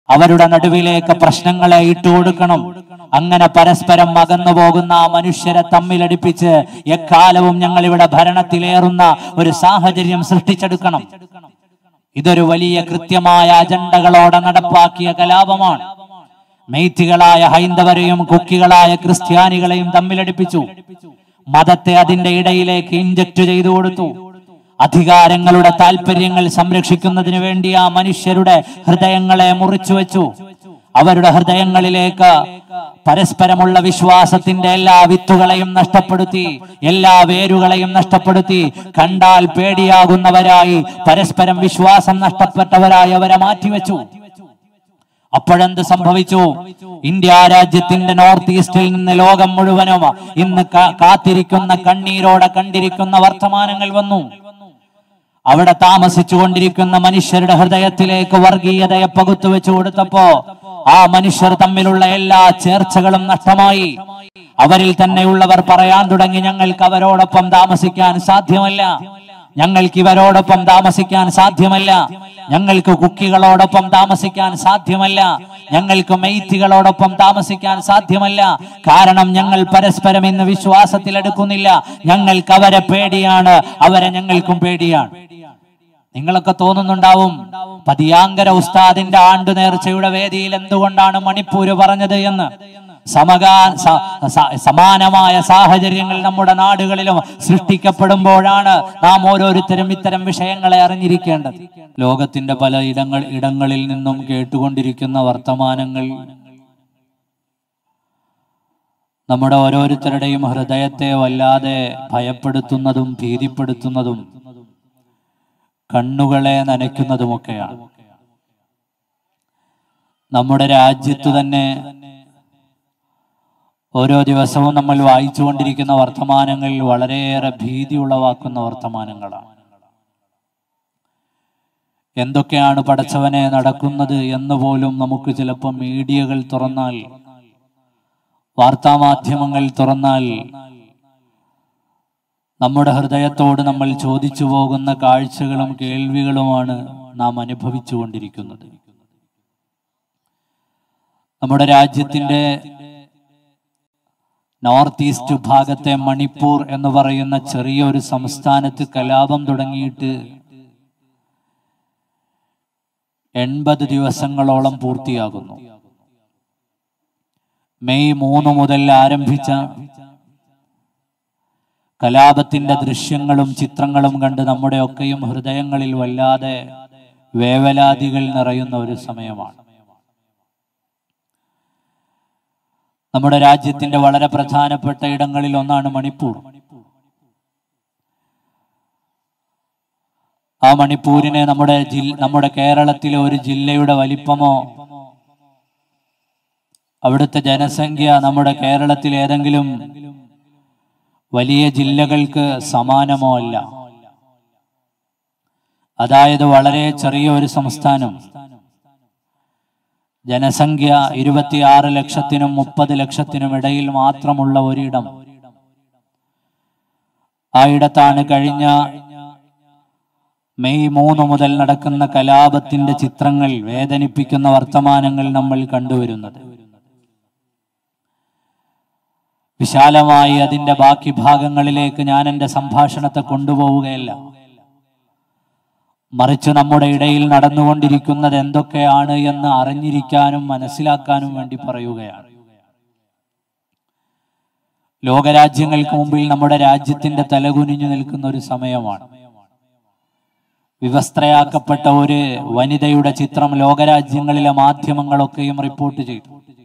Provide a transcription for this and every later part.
അവരുടെ നടുവിലേക്ക് പ്രശ്നങ്ങളെ ഇട്ടുകൊടുക്കണം അങ്ങനെ പരസ്പരം അകന്നു പോകുന്ന ആ മനുഷ്യരെ തമ്മിലടിപ്പിച്ച് എക്കാലവും ഞങ്ങൾ ഇവിടെ ഭരണത്തിലേറുന്ന ഒരു സാഹചര്യം സൃഷ്ടിച്ചെടുക്കണം ഇതൊരു വലിയ കൃത്യമായ അജണ്ടകളോടെ നടപ്പാക്കിയ കലാപമാണ് മെയ്ത്തികളായ ഹൈന്ദവരെയും കുക്കികളായ ക്രിസ്ത്യാനികളെയും തമ്മിലടിപ്പിച്ചു മതത്തെ അതിന്റെ ഇടയിലേക്ക് ഇഞ്ചക്ട് ചെയ്തു കൊടുത്തു അധികാരങ്ങളുടെ താല്പര്യങ്ങൾ സംരക്ഷിക്കുന്നതിന് വേണ്ടി ആ മനുഷ്യരുടെ ഹൃദയങ്ങളെ മുറിച്ചു വെച്ചു അവരുടെ ഹൃദയങ്ങളിലേക്ക് പരസ്പരമുള്ള വിശ്വാസത്തിന്റെ എല്ലാ വിത്തുകളെയും നഷ്ടപ്പെടുത്തി എല്ലാ വേരുകളെയും നഷ്ടപ്പെടുത്തി കണ്ടാൽ പേടിയാകുന്നവരായി പരസ്പരം വിശ്വാസം നഷ്ടപ്പെട്ടവരായി അവരെ മാറ്റിവെച്ചു അപ്പോഴെന്ത് സംഭവിച്ചു ഇന്ത്യ രാജ്യത്തിന്റെ നോർത്ത് ഈസ്റ്റിൽ നിന്ന് ലോകം മുഴുവനും ഇന്ന് കാ- കാത്തിരിക്കുന്ന കണ്ണീരോടെ കണ്ടിരിക്കുന്ന വർത്തമാനങ്ങൾ വന്നു അവിടെ താമസിച്ചു കൊണ്ടിരിക്കുന്ന മനുഷ്യരുടെ ഹൃദയത്തിലേക്ക് വർഗീയതയെ പകുത്തു വെച്ചു കൊടുത്തപ്പോ ആ മനുഷ്യർ തമ്മിലുള്ള എല്ലാ ചേർച്ചകളും നഷ്ടമായി അവരിൽ തന്നെയുള്ളവർ പറയാൻ തുടങ്ങി ഞങ്ങൾക്ക് അവരോടൊപ്പം താമസിക്കാൻ സാധ്യമല്ല ഞങ്ങൾക്ക് ഇവരോടൊപ്പം താമസിക്കാൻ സാധ്യമല്ല ഞങ്ങൾക്ക് കുക്കികളോടൊപ്പം താമസിക്കാൻ സാധ്യമല്ല ഞങ്ങൾക്ക് മെയ്ത്തികളോടൊപ്പം താമസിക്കാൻ സാധ്യമല്ല കാരണം ഞങ്ങൾ പരസ്പരം ഇന്ന് വിശ്വാസത്തിലെടുക്കുന്നില്ല ഞങ്ങൾക്ക് അവരെ പേടിയാണ് അവരെ ഞങ്ങൾക്കും പേടിയാണ് നിങ്ങളൊക്കെ തോന്നുന്നുണ്ടാവും പതിയാങ്കര ഉസ്താദിന്റെ ആണ്ടു നേർച്ചയുടെ വേദിയിൽ എന്തുകൊണ്ടാണ് മണിപ്പൂര് പറഞ്ഞത് എന്ന് സമകാ സ- സ- സമാനമായ സാഹചര്യങ്ങൾ നമ്മുടെ നാടുകളിലും സൃഷ്ടിക്കപ്പെടുമ്പോഴാണ് നാം ഓരോരുത്തരും ഇത്തരം വിഷയങ്ങളെ അറിഞ്ഞിരിക്കേണ്ടത് ലോകത്തിന്റെ പല ഇടങ്ങൾ ഇടങ്ങളിൽ നിന്നും കേട്ടുകൊണ്ടിരിക്കുന്ന വർത്തമാനങ്ങൾ നമ്മുടെ ഓരോരുത്തരുടെയും ഹൃദയത്തെ വല്ലാതെ ഭയപ്പെടുത്തുന്നതും ഭീതിപ്പെടുത്തുന്നതും കണ്ണുകളെ നനയ്ക്കുന്നതുമൊക്കെയാണ് നമ്മുടെ രാജ്യത്ത് തന്നെ ഓരോ ദിവസവും നമ്മൾ വായിച്ചുകൊണ്ടിരിക്കുന്ന വർത്തമാനങ്ങൾ വളരെയേറെ ഭീതി ഉളവാക്കുന്ന വർത്തമാനങ്ങളാണ് എന്തൊക്കെയാണ് പടച്ചവനെ നടക്കുന്നത് എന്ന് പോലും നമുക്ക് ചിലപ്പോൾ മീഡിയകൾ തുറന്നാൽ വാർത്താമാധ്യമങ്ങൾ തുറന്നാൽ നമ്മുടെ ഹൃദയത്തോട് നമ്മൾ ചോദിച്ചു പോകുന്ന കാഴ്ചകളും കേൾവികളുമാണ് നാം അനുഭവിച്ചു കൊണ്ടിരിക്കുന്നത് നമ്മുടെ രാജ്യത്തിന്റെ നോർത്ത് ഈസ്റ്റ് ഭാഗത്തെ മണിപ്പൂർ എന്ന് പറയുന്ന ചെറിയൊരു സംസ്ഥാനത്ത് കലാപം തുടങ്ങിയിട്ട് എൺപത് ദിവസങ്ങളോളം പൂർത്തിയാകുന്നു മെയ് മൂന്ന് മുതൽ ആരംഭിച്ച കലാപത്തിന്റെ ദൃശ്യങ്ങളും ചിത്രങ്ങളും കണ്ട് നമ്മുടെ ഒക്കെയും ഹൃദയങ്ങളിൽ വല്ലാതെ വേവലാതികൾ നിറയുന്ന ഒരു സമയമാണ് നമ്മുടെ രാജ്യത്തിന്റെ വളരെ പ്രധാനപ്പെട്ട ഇടങ്ങളിൽ ഒന്നാണ് മണിപ്പൂർ ആ മണിപ്പൂരിനെ നമ്മുടെ ജില്ല നമ്മുടെ കേരളത്തിലെ ഒരു ജില്ലയുടെ വലിപ്പമോ അവിടുത്തെ ജനസംഖ്യ നമ്മുടെ കേരളത്തിൽ ഏതെങ്കിലും വലിയ ജില്ലകൾക്ക് സമാനമോ അല്ല അതായത് വളരെ ചെറിയ ഒരു സംസ്ഥാനം ജനസംഖ്യ ഇരുപത്തിയാറ് ലക്ഷത്തിനും മുപ്പത് ലക്ഷത്തിനും ഇടയിൽ മാത്രമുള്ള ഒരിടം ആ ഇടത്താണ് കഴിഞ്ഞ മെയ് മൂന്ന് മുതൽ നടക്കുന്ന കലാപത്തിന്റെ ചിത്രങ്ങൾ വേദനിപ്പിക്കുന്ന വർത്തമാനങ്ങൾ നമ്മൾ കണ്ടുവരുന്നത് വിശാലമായി അതിന്റെ ബാക്കി ഭാഗങ്ങളിലേക്ക് ഞാൻ എൻ്റെ സംഭാഷണത്തെ കൊണ്ടുപോവുകയല്ല മറിച്ച് നമ്മുടെ ഇടയിൽ നടന്നുകൊണ്ടിരിക്കുന്നത് എന്തൊക്കെയാണ് എന്ന് അറിഞ്ഞിരിക്കാനും മനസ്സിലാക്കാനും വേണ്ടി പറയുകയാണ് ലോകരാജ്യങ്ങൾക്ക് മുമ്പിൽ നമ്മുടെ രാജ്യത്തിന്റെ തലകുനിഞ്ഞു നിൽക്കുന്ന ഒരു സമയമാണ് വിവസ്ത്രയാക്കപ്പെട്ട ഒരു വനിതയുടെ ചിത്രം ലോകരാജ്യങ്ങളിലെ മാധ്യമങ്ങളൊക്കെയും റിപ്പോർട്ട് ചെയ്തു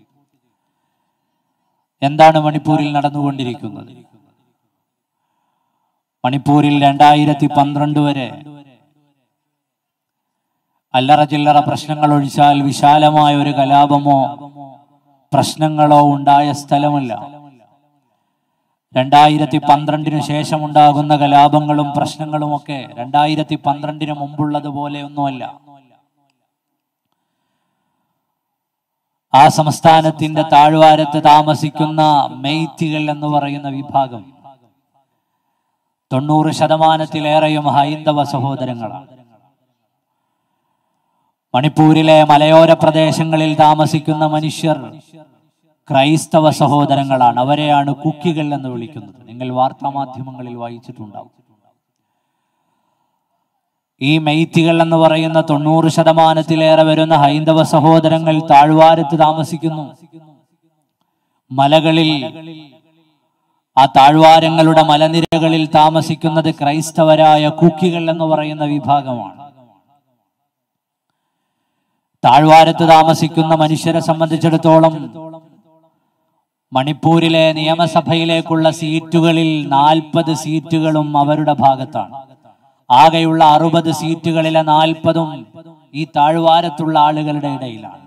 എന്താണ് മണിപ്പൂരിൽ നടന്നുകൊണ്ടിരിക്കുന്നത് മണിപ്പൂരിൽ രണ്ടായിരത്തി പന്ത്രണ്ട് വരെ അല്ലറ ചില്ലറ പ്രശ്നങ്ങൾ ഒഴിച്ചാൽ വിശാലമായ ഒരു കലാപമോ പ്രശ്നങ്ങളോ ഉണ്ടായ സ്ഥലമല്ല രണ്ടായിരത്തി പന്ത്രണ്ടിനു ശേഷം ഉണ്ടാകുന്ന കലാപങ്ങളും പ്രശ്നങ്ങളും ഒക്കെ രണ്ടായിരത്തി പന്ത്രണ്ടിന് മുമ്പുള്ളതുപോലെ ഒന്നുമല്ല ആ സംസ്ഥാനത്തിന്റെ താഴ്വാരത്ത് താമസിക്കുന്ന മെയ്ത്തികൾ എന്ന് പറയുന്ന വിഭാഗം തൊണ്ണൂറ് ശതമാനത്തിലേറെയും ഹൈന്ദവ സഹോദരങ്ങളാണ് മണിപ്പൂരിലെ മലയോര പ്രദേശങ്ങളിൽ താമസിക്കുന്ന മനുഷ്യർ ക്രൈസ്തവ സഹോദരങ്ങളാണ് അവരെയാണ് കുക്കികൾ എന്ന് വിളിക്കുന്നത് നിങ്ങൾ വാർത്താമാധ്യമങ്ങളിൽ വായിച്ചിട്ടുണ്ടാവും ഈ മെയ്ത്തികൾ എന്ന് പറയുന്ന തൊണ്ണൂറ് ശതമാനത്തിലേറെ വരുന്ന ഹൈന്ദവ സഹോദരങ്ങൾ താഴ്വാരത്ത് താമസിക്കുന്നു മലകളിൽ ആ താഴ്വാരങ്ങളുടെ മലനിരകളിൽ താമസിക്കുന്നത് ക്രൈസ്തവരായ കുക്കികൾ എന്ന് പറയുന്ന വിഭാഗമാണ് താഴ്വാരത്ത് താമസിക്കുന്ന മനുഷ്യരെ സംബന്ധിച്ചിടത്തോളം മണിപ്പൂരിലെ നിയമസഭയിലേക്കുള്ള സീറ്റുകളിൽ നാൽപ്പത് സീറ്റുകളും അവരുടെ ഭാഗത്താണ് ആകെയുള്ള അറുപത് സീറ്റുകളിലെ നാൽപ്പതും ഈ താഴ്വാരത്തുള്ള ആളുകളുടെ ഇടയിലാണ്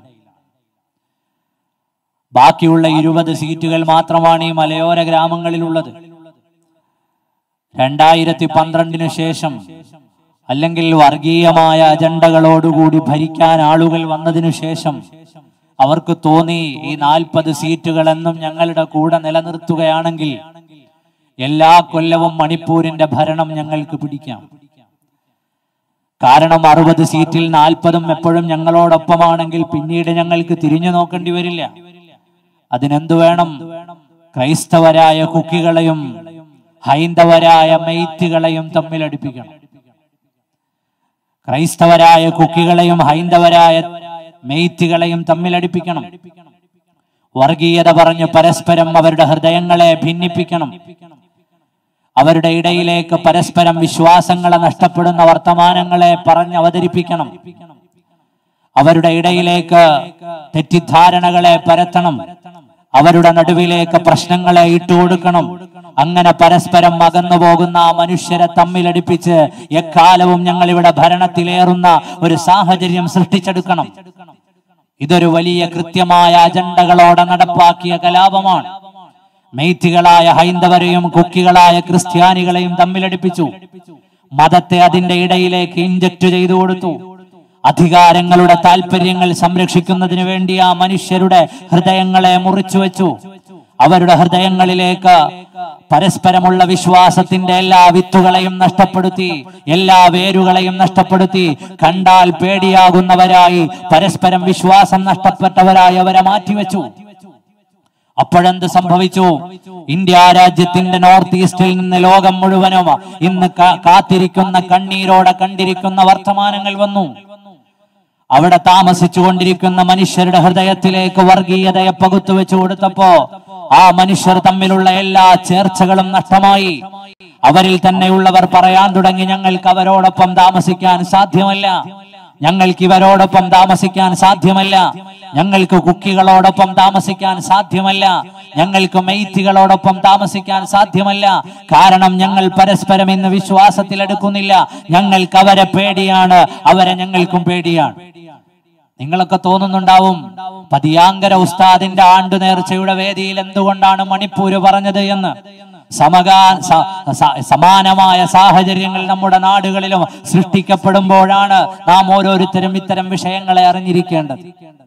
ബാക്കിയുള്ള ഇരുപത് സീറ്റുകൾ മാത്രമാണ് ഈ മലയോര ഗ്രാമങ്ങളിലുള്ളത് രണ്ടായിരത്തി പന്ത്രണ്ടിന് ശേഷം അല്ലെങ്കിൽ വർഗീയമായ അജണ്ടകളോടുകൂടി ഭരിക്കാൻ ആളുകൾ വന്നതിനു ശേഷം അവർക്ക് തോന്നി ഈ നാൽപ്പത് സീറ്റുകളെന്നും ഞങ്ങളുടെ കൂടെ നിലനിർത്തുകയാണെങ്കിൽ എല്ലാ കൊല്ലവും മണിപ്പൂരിന്റെ ഭരണം ഞങ്ങൾക്ക് പിടിക്കാം കാരണം അറുപത് സീറ്റിൽ നാൽപ്പതും എപ്പോഴും ഞങ്ങളോടൊപ്പമാണെങ്കിൽ പിന്നീട് ഞങ്ങൾക്ക് തിരിഞ്ഞു നോക്കേണ്ടി വരില്ല അതിനെന്തു വേണം ക്രൈസ്തവരായ കുക്കികളെയും ഹൈന്ദവരായ മെയ്ത്തുകളെയും തമ്മിൽ അടുപ്പിക്കണം ക്രൈസ്തവരായ കുക്കികളെയും ഹൈന്ദവരായ മെയ്ത്തുകളെയും തമ്മിൽ അടുപ്പിക്കണം വർഗീയത പറഞ്ഞ് പരസ്പരം അവരുടെ ഹൃദയങ്ങളെ ഭിന്നിപ്പിക്കണം അവരുടെ ഇടയിലേക്ക് പരസ്പരം വിശ്വാസങ്ങളെ നഷ്ടപ്പെടുന്ന വർത്തമാനങ്ങളെ പറഞ്ഞ് അവതരിപ്പിക്കണം അവരുടെ ഇടയിലേക്ക് തെറ്റിദ്ധാരണകളെ പരത്തണം അവരുടെ നടുവിലേക്ക് പ്രശ്നങ്ങളെ ഇട്ടുകൊടുക്കണം അങ്ങനെ പരസ്പരം അകന്നു പോകുന്ന ആ മനുഷ്യരെ തമ്മിലടിപ്പിച്ച് എക്കാലവും ഞങ്ങൾ ഇവിടെ ഭരണത്തിലേറുന്ന ഒരു സാഹചര്യം സൃഷ്ടിച്ചെടുക്കണം ഇതൊരു വലിയ കൃത്യമായ അജണ്ടകളോടെ നടപ്പാക്കിയ കലാപമാണ് മെയ്ത്തികളായ ഹൈന്ദവരെയും കുക്കികളായ ക്രിസ്ത്യാനികളെയും തമ്മിലടിപ്പിച്ചു മതത്തെ അതിന്റെ ഇടയിലേക്ക് ഇഞ്ചക്ട് ചെയ്തു കൊടുത്തു അധികാരങ്ങളുടെ താല്പര്യങ്ങൾ സംരക്ഷിക്കുന്നതിന് വേണ്ടി ആ മനുഷ്യരുടെ ഹൃദയങ്ങളെ മുറിച്ചു വെച്ചു അവരുടെ ഹൃദയങ്ങളിലേക്ക് പരസ്പരമുള്ള വിശ്വാസത്തിന്റെ എല്ലാ വിത്തുകളെയും നഷ്ടപ്പെടുത്തി എല്ലാ വേരുകളെയും നഷ്ടപ്പെടുത്തി കണ്ടാൽ പേടിയാകുന്നവരായി പരസ്പരം വിശ്വാസം നഷ്ടപ്പെട്ടവരായി അവരെ മാറ്റിവെച്ചു അപ്പോഴെന്ത് സംഭവിച്ചു ഇന്ത്യ രാജ്യത്തിന്റെ നോർത്ത് ഈസ്റ്റിൽ നിന്ന് ലോകം മുഴുവനും ഇന്ന് കാ- കാത്തിരിക്കുന്ന കണ്ണീരോടെ കണ്ടിരിക്കുന്ന വർത്തമാനങ്ങൾ വന്നു അവിടെ താമസിച്ചു കൊണ്ടിരിക്കുന്ന മനുഷ്യരുടെ ഹൃദയത്തിലേക്ക് വർഗീയതയെ പകുത്തു വെച്ചു കൊടുത്തപ്പോ ആ മനുഷ്യർ തമ്മിലുള്ള എല്ലാ ചേർച്ചകളും നഷ്ടമായി അവരിൽ തന്നെയുള്ളവർ പറയാൻ തുടങ്ങി ഞങ്ങൾക്ക് അവരോടൊപ്പം താമസിക്കാൻ സാധ്യമല്ല ഞങ്ങൾക്ക് ഇവരോടൊപ്പം താമസിക്കാൻ സാധ്യമല്ല ഞങ്ങൾക്ക് കുക്കികളോടൊപ്പം താമസിക്കാൻ സാധ്യമല്ല ഞങ്ങൾക്ക് മെയ്ത്തികളോടൊപ്പം താമസിക്കാൻ സാധ്യമല്ല കാരണം ഞങ്ങൾ പരസ്പരം ഇന്ന് വിശ്വാസത്തിൽ എടുക്കുന്നില്ല ഞങ്ങൾക്ക് അവരെ പേടിയാണ് അവരെ ഞങ്ങൾക്കും പേടിയാണ് നിങ്ങളൊക്കെ തോന്നുന്നുണ്ടാവും പതിയാങ്കര ഉസ്താദിന്റെ ആണ്ടു നേർച്ചയുടെ വേദിയിൽ എന്തുകൊണ്ടാണ് മണിപ്പൂര് പറഞ്ഞത് എന്ന് സമകാ സ- സ- സമാനമായ സാഹചര്യങ്ങൾ നമ്മുടെ നാടുകളിലും സൃഷ്ടിക്കപ്പെടുമ്പോഴാണ് നാം ഓരോരുത്തരും ഇത്തരം വിഷയങ്ങളെ അറിഞ്ഞിരിക്കേണ്ടത്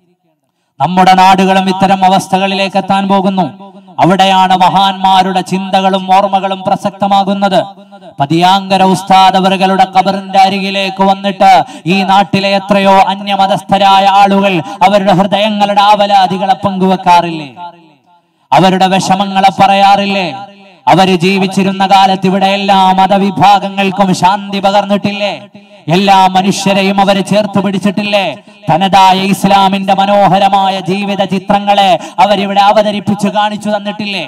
നമ്മുടെ നാടുകളും ഇത്തരം അവസ്ഥകളിലേക്ക് എത്താൻ പോകുന്നു അവിടെയാണ് മഹാന്മാരുടെ ചിന്തകളും ഓർമ്മകളും പ്രസക്തമാകുന്നത് പതിയാങ്കര ഉസ്താദവറുകളുടെ കബറിന്റെ അരികിലേക്ക് വന്നിട്ട് ഈ നാട്ടിലെ എത്രയോ അന്യമതസ്ഥരായ ആളുകൾ അവരുടെ ഹൃദയങ്ങളുടെ ആവലാതികളെ പങ്കുവെക്കാറില്ലേ അവരുടെ വിഷമങ്ങളെ പറയാറില്ലേ അവര് ജീവിച്ചിരുന്ന കാലത്ത് ഇവിടെ എല്ലാ മതവിഭാഗങ്ങൾക്കും ശാന്തി പകർന്നിട്ടില്ലേ എല്ലാ മനുഷ്യരെയും അവര് ചേർത്ത് പിടിച്ചിട്ടില്ലേ തനതായ ഇസ്ലാമിന്റെ മനോഹരമായ ജീവിത ചിത്രങ്ങളെ അവരിവിടെ അവതരിപ്പിച്ചു കാണിച്ചു തന്നിട്ടില്ലേ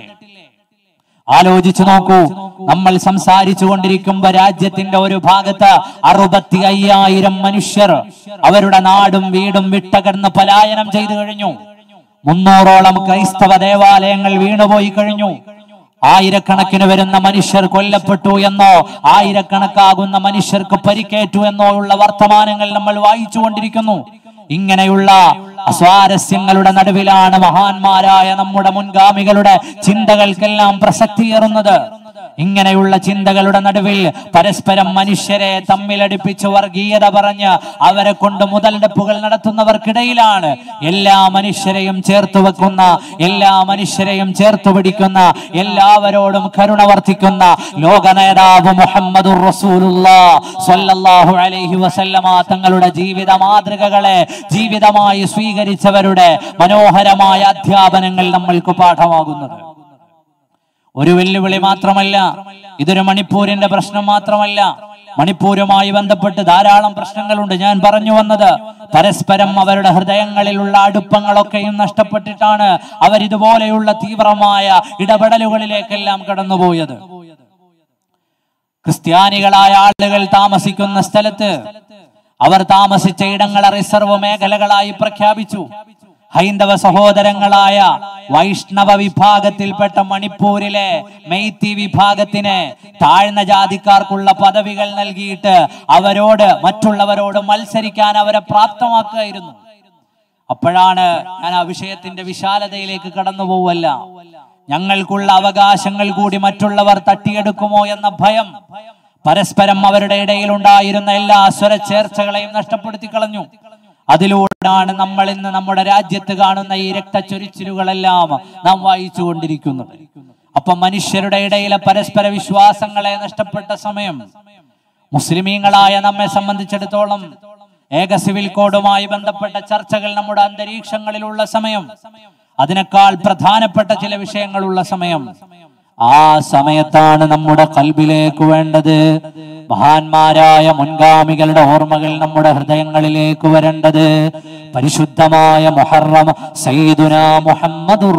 ആലോചിച്ചു നോക്കൂ നമ്മൾ സംസാരിച്ചു കൊണ്ടിരിക്കുമ്പോ രാജ്യത്തിന്റെ ഒരു ഭാഗത്ത് അറുപത്തി അയ്യായിരം മനുഷ്യർ അവരുടെ നാടും വീടും വിട്ടകർന്ന് പലായനം ചെയ്തു കഴിഞ്ഞു മുന്നൂറോളം ക്രൈസ്തവ ദേവാലയങ്ങൾ വീണുപോയി കഴിഞ്ഞു ആയിരക്കണക്കിന് വരുന്ന മനുഷ്യർ കൊല്ലപ്പെട്ടു എന്നോ ആയിരക്കണക്കാകുന്ന മനുഷ്യർക്ക് പരിക്കേറ്റു എന്നോ ഉള്ള വർത്തമാനങ്ങൾ നമ്മൾ വായിച്ചു കൊണ്ടിരിക്കുന്നു ഇങ്ങനെയുള്ള അസ്വാരസ്യങ്ങളുടെ നടുവിലാണ് മഹാന്മാരായ നമ്മുടെ മുൻഗാമികളുടെ ചിന്തകൾക്കെല്ലാം പ്രസക്തിയേറുന്നത് ഇങ്ങനെയുള്ള ചിന്തകളുടെ നടുവിൽ പരസ്പരം മനുഷ്യരെ തമ്മിലടിപ്പിച്ച് വർഗീയത പറഞ്ഞ് അവരെ കൊണ്ട് മുതലെടുപ്പുകൾ നടത്തുന്നവർക്കിടയിലാണ് എല്ലാ മനുഷ്യരെയും ചേർത്ത് വെക്കുന്ന എല്ലാ മനുഷ്യരെയും ചേർത്ത് പിടിക്കുന്ന എല്ലാവരോടും കരുണ വർത്തിക്കുന്ന ലോക നേതാവ് മുഹമ്മദുർ റസൂലുള്ളാഹു അലൈഹി വസല്ലമ തങ്ങളുടെ ജീവിത മാതൃകകളെ ജീവിതമായി സ്വീകരിച്ചവരുടെ മനോഹരമായ അധ്യാപനങ്ങൾ നമ്മൾക്ക് പാഠമാകുന്നത് ഒരു വെല്ലുവിളി മാത്രമല്ല ഇതൊരു മണിപ്പൂരിന്റെ പ്രശ്നം മാത്രമല്ല മണിപ്പൂരുമായി ബന്ധപ്പെട്ട് ധാരാളം പ്രശ്നങ്ങളുണ്ട് ഞാൻ പറഞ്ഞു വന്നത് പരസ്പരം അവരുടെ ഹൃദയങ്ങളിലുള്ള അടുപ്പങ്ങളൊക്കെയും നഷ്ടപ്പെട്ടിട്ടാണ് അവരിതുപോലെയുള്ള തീവ്രമായ ഇടപെടലുകളിലേക്കെല്ലാം കടന്നുപോയത് ക്രിസ്ത്യാനികളായ ആളുകൾ താമസിക്കുന്ന സ്ഥലത്ത് അവർ താമസിച്ച ഇടങ്ങളെ റിസർവ് മേഖലകളായി പ്രഖ്യാപിച്ചു ഹൈന്ദവ സഹോദരങ്ങളായ വൈഷ്ണവ വിഭാഗത്തിൽപ്പെട്ട മണിപ്പൂരിലെ മെയ്ത്തി വിഭാഗത്തിന് താഴ്ന്ന ജാതിക്കാർക്കുള്ള പദവികൾ നൽകിയിട്ട് അവരോട് മറ്റുള്ളവരോട് മത്സരിക്കാൻ അവരെ പ്രാപ്തമാക്കുകയായിരുന്നു അപ്പോഴാണ് ഞാൻ ആ വിഷയത്തിന്റെ വിശാലതയിലേക്ക് കടന്നു പോവല്ല ഞങ്ങൾക്കുള്ള അവകാശങ്ങൾ കൂടി മറ്റുള്ളവർ തട്ടിയെടുക്കുമോ എന്ന ഭയം പരസ്പരം അവരുടെ ഇടയിൽ ഉണ്ടായിരുന്ന എല്ലാ സ്വരച്ചേർച്ചകളെയും നഷ്ടപ്പെടുത്തി കളഞ്ഞു അതിലൂടെയാണ് നമ്മൾ ഇന്ന് നമ്മുടെ രാജ്യത്ത് കാണുന്ന ഈ രക്തച്ചൊരിച്ചിലുകളെല്ലാം നാം വായിച്ചു കൊണ്ടിരിക്കുന്നത് അപ്പൊ മനുഷ്യരുടെ ഇടയിലെ പരസ്പര വിശ്വാസങ്ങളെ നഷ്ടപ്പെട്ട സമയം മുസ്ലിമീങ്ങളായ നമ്മെ സംബന്ധിച്ചിടത്തോളം ഏക സിവിൽ കോഡുമായി ബന്ധപ്പെട്ട ചർച്ചകൾ നമ്മുടെ അന്തരീക്ഷങ്ങളിലുള്ള സമയം അതിനേക്കാൾ പ്രധാനപ്പെട്ട ചില വിഷയങ്ങളുള്ള സമയം ആ സമയത്താണ് നമ്മുടെ കൽബിലേക്ക് വേണ്ടത് മഹാന്മാരായ മുൻഗാമികളുടെ ഓർമ്മകൾ നമ്മുടെ ഹൃദയങ്ങളിലേക്ക് വരേണ്ടത് പരിശുദ്ധമായ മുഹറം സയ്യിദുന മുഹമ്മദുർ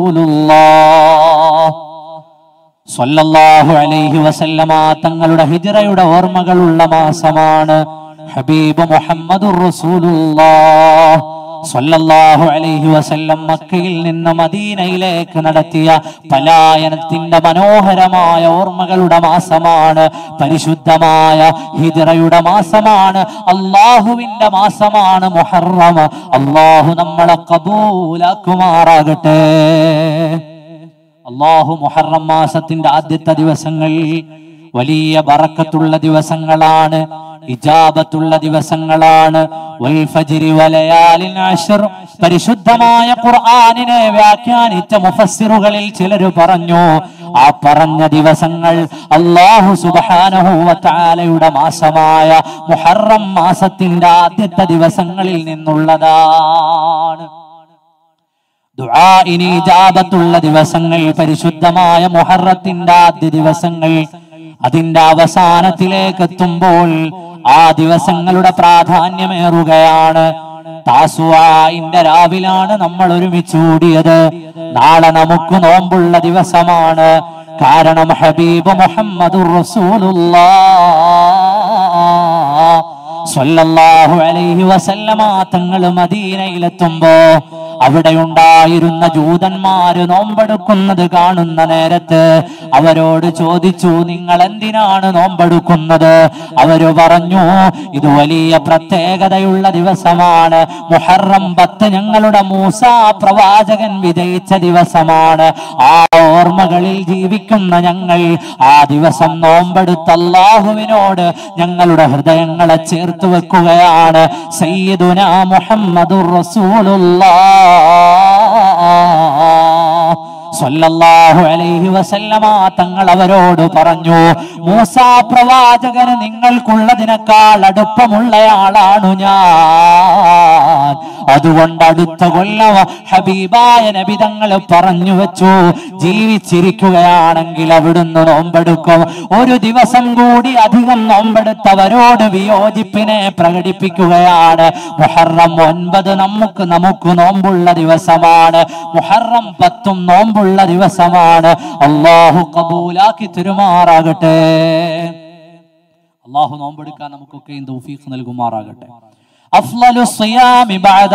റസൂലുള്ളാഹ് സ്വല്ലല്ലാഹു അലൈഹി വസല്ലമ തങ്ങളുടെ ഹിജ്റയുടെ ഓർമ്മകളുള്ള മാസമാണ് ഹബീബ് മുഹമ്മദുർ റസൂലുള്ളാഹ് സ്വല്ലല്ലാഹു അലൈഹി വസല്ലം മക്കയിൽ നിന്ന് മദീനയിലേക്ക് നടത്തിയ പലായനത്തിന്റെ മനോഹരമായ ഓർമ്മകളുടെ മാസമാണ് പരിശുദ്ധമായ ഹിജ്റയുടെ മാസമാണ് അള്ളാഹുവിന്റെ മാസമാണ് മുഹറം അള്ളാഹു നമ്മളെ കബൂലാക്കുമാറാകട്ടെ അള്ളാഹു മുഹറം മാസത്തിന്റെ ആദ്യത്തെ ദിവസങ്ങൾ വലിയ ബറക്കത്തുള്ള ദിവസങ്ങളാണ് ഇജാബത്തുള്ള ദിവസങ്ങളാണ് വൽ ഫജ്രി വലയാലിൻ അശ്ർ പരിശുദ്ധമായ ഖുർആനിനെ വ്യാഖ്യാനിച്ച മുഫസ്സിറുകളിൽ ചിലർ പറഞ്ഞു ആ പറഞ്ഞ ദിവസങ്ങൾ അള്ളാഹു സുബ്ഹാനഹു വ തആലയുടെ മാസമായ മുഹറം മാസത്തിന്റെ ആദ്യത്തെ ദിവസങ്ങളിൽ നിന്നുള്ളതാണ് ദുആഇന് ഇജാബത്തുള്ള ദിവസങ്ങൾ പരിശുദ്ധമായ മുഹറത്തിന്റെ ആദ്യ ദിവസങ്ങൾ അതിന്റെ അവസാനത്തിലേക്ക് എത്തുമ്പോൾ ആ ദിവസങ്ങളുടെ പ്രാധാന്യമേറുകയാണ് താസുവായിന്റെ രാവിലാണ് നമ്മൾ ഒരുമിച്ച് കൂടിയത് നാളെ നമുക്ക് നോമ്പുള്ള ദിവസമാണ് കാരണം ഹബീബ് മുഹമ്മദുർ റസൂലുള്ളാഹ് സ്വല്ലല്ലാഹു അലൈഹി വസല്ലമ തങ്ങൾ മദീനയിലെത്തുമ്പോ അവിടെ ഉണ്ടായിരുന്ന ജൂതന്മാര് നോമ്പെടുക്കുന്നത് കാണുന്ന നേരത്ത് അവരോട് ചോദിച്ചു നിങ്ങൾ എന്തിനാണ് നോമ്പെടുക്കുന്നത് അവര് പറഞ്ഞു ഇത് വലിയ പ്രത്യേകതയുള്ള ദിവസമാണ് മുഹറം പത്ത് ഞങ്ങളുടെ മൂസ പ്രവാചകൻ വിജയിച്ച ദിവസമാണ് ആ ഓർമ്മകളിൽ ജീവിക്കുന്ന ഞങ്ങൾ ആ ദിവസം നോമ്പെടുത്ത അള്ളാഹുവിനോട് ഞങ്ങളുടെ ഹൃദയങ്ങളെ ചേർത്ത് വെക്കുകയാണ് സയ്യിദുന മുഹമ്മദുർ റസൂലുള്ളാഹ് സ്വല്ലല്ലാഹു അലൈഹി വസല്ലമ തങ്ങൾ അവരോട് പറഞ്ഞു മൂസ പ്രവാചകന് നിങ്ങൾക്കുള്ളതിനേക്കാൾ അടുപ്പമുള്ളയാളാണു ഞാൻ അതുകൊണ്ട് അടുത്ത കൊല്ലം ഹബീബായ നബി തങ്ങൾ പറഞ്ഞു വെച്ചു ജീവിച്ചിരിക്കുകയാണെങ്കിൽ അവിടുന്ന് നോമ്പെടുക്കും ഒരു ദിവസം കൂടി അധികം നോമ്പെടുത്തവരോട് വിയോജിപ്പിനെ പ്രകടിപ്പിക്കുകയാണ് മുഹറം ഒൻപത് നമുക്ക് നമുക്ക് നോമ്പുള്ള ദിവസമാണ് മുഹറം പത്തും നോമ്പുള്ള ദിവസമാണ് അള്ളാഹു കബൂലാക്കി തിരുമാറാകട്ടെ അള്ളാഹു നോമ്പെടുക്കാൻ നമുക്കൊക്കെയും തൗഫീഖ് നൽകുമാറാകട്ടെ أفضل الصيام بعد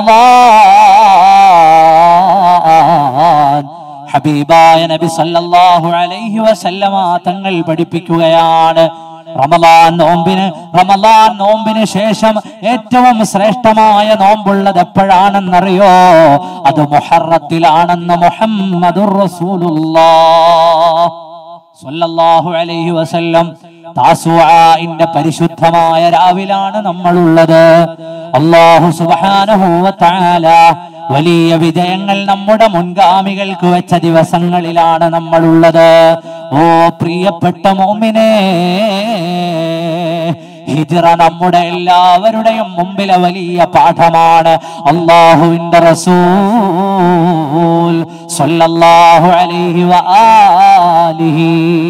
رمضان ഹബീബായ നബി സല്ലല്ലാഹു അലൈഹി വസല്ലമ തങ്ങൾ പഠിപ്പിക്കുകയാണ് റമലാൻ നോമ്പിന് റമലാൻ നോമ്പിന് ശേഷം ഏറ്റവും ശ്രേഷ്ഠമായ നോമ്പുള്ളത് എപ്പോഴാണെന്നറിയോ അത് മുഹറത്തിലാണെന്ന് മുഹമ്മദുർ റസൂലുള്ളാഹ് സ്വല്ലല്ലാഹു അലൈഹി വസല്ലം താസുആഇന്റെ പരിശുദ്ധമായ രാവിലാണ് നമ്മളുള്ളത് അല്ലാഹു സുബ്ഹാനഹു വ തആല വലിയ വിജയങ്ങൾ നമ്മുടെ മുൻഗാമികൾക്ക് വെച്ച ദിവസങ്ങളിലാണ് നമ്മളുള്ളത് ഓ പ്രിയപ്പെട്ട മോമിനെ ഹിജ്റ നമ്മുടെ എല്ലാവരുടെയും മുമ്പിലെ വലിയ പാഠമാണ് അള്ളാഹുവിന്റെ റസൂൽ സ്വല്ലല്ലാഹു അലൈഹി വആലിഹി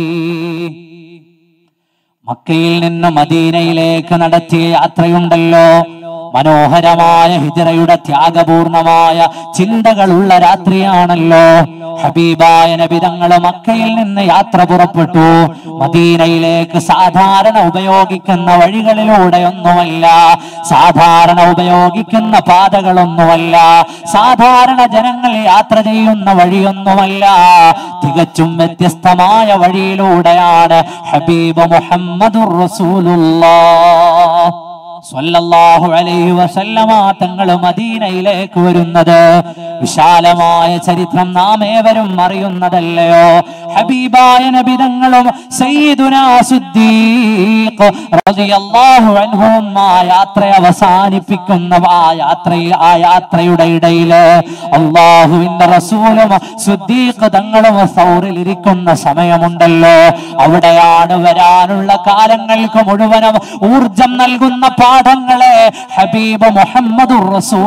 മക്കയിൽ നിന്ന് മദീനയിലേക്ക് നടത്തിയ യാത്രയുണ്ടല്ലോ മനോഹരമായ ഹിജറയുടെ ത്യാഗപൂർണമായ ചിന്തകളുള്ള രാത്രിയാണല്ലോ ഹബീബായ നബിതങ്ങള് മക്കയിൽ നിന്ന് യാത്ര പുറപ്പെട്ടു മദീനയിലേക്ക് സാധാരണ ഉപയോഗിക്കുന്ന വഴികളിലൂടെയൊന്നുമല്ല സാധാരണ ഉപയോഗിക്കുന്ന പാതകളൊന്നുമല്ല സാധാരണ ജനങ്ങൾ യാത്ര ചെയ്യുന്ന വഴിയൊന്നുമല്ല തികച്ചും വ്യത്യസ്തമായ വഴിയിലൂടെയാണ് ഹബീബ് മുഹമ്മദുർ റസൂലുള്ളാഹ് സ്വല്ലല്ലാഹു അലൈഹി വസല്ലമ തങ്ങൾ മദീനയിലേക്ക് വരുന്നത് വിശാലമായ ചരിത്രം നാം ഏവരും അറിയുന്നതല്ലയോ ഹബീബായ നബിതങ്ങളും സയ്യിദുനാ സിദ്ദീഖ് റളിയല്ലാഹു അൻഹും ആ യാത്ര അവസാനിപ്പിക്കുന്ന ആ യാത്രയിൽ ആ യാത്രയുടെ ഇടയില് അള്ളാഹുവിന്റെ റസൂലും സിദ്ദീഖ് തങ്ങളും സൗറിൽ ഇരിക്കുന്ന സമയമുണ്ടല്ലോ അവിടെയാണ് വരാനുള്ള കാലങ്ങൾക്ക് മുഴുവനും ഊർജം നൽകുന്ന പാഠങ്ങളെ ഹബീബ് മുഹമ്മദ്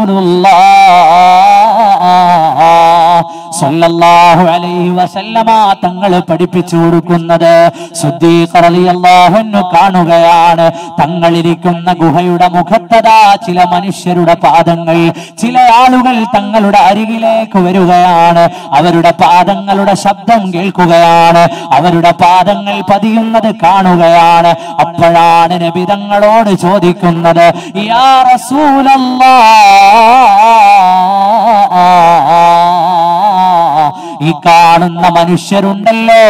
സല്ലല്ലാഹു അലൈഹി വസല്ലമ തങ്ങൾ പഠിപ്പിച്ചു കൊടുക്കുന്നത് സിദ്ദീഖ് റളിയല്ലാഹു അൻഹു കാണുകയാണ് തങ്ങളിരിക്കുന്ന ഗുഹയുടെ മുഖത്തതാ ചില മനുഷ്യരുടെ പാദങ്ങൾ ചില ആളുകൾ തങ്ങളുടെ അരികിലേക്ക് വരികയാണ് അവരുടെ പാദങ്ങളുടെ ശബ്ദം കേൾക്കുകയാണ് അവരുടെ പാദങ്ങൾ പതിയുന്നത് കാണുകയാണ് അപ്പോഴാണ് നബി തങ്ങളോട് ചോദിക്കുന്നത് യാ റസൂലല്ലാ ഈ കാണുന്ന മനുഷ്യരുണ്ടല്ലോ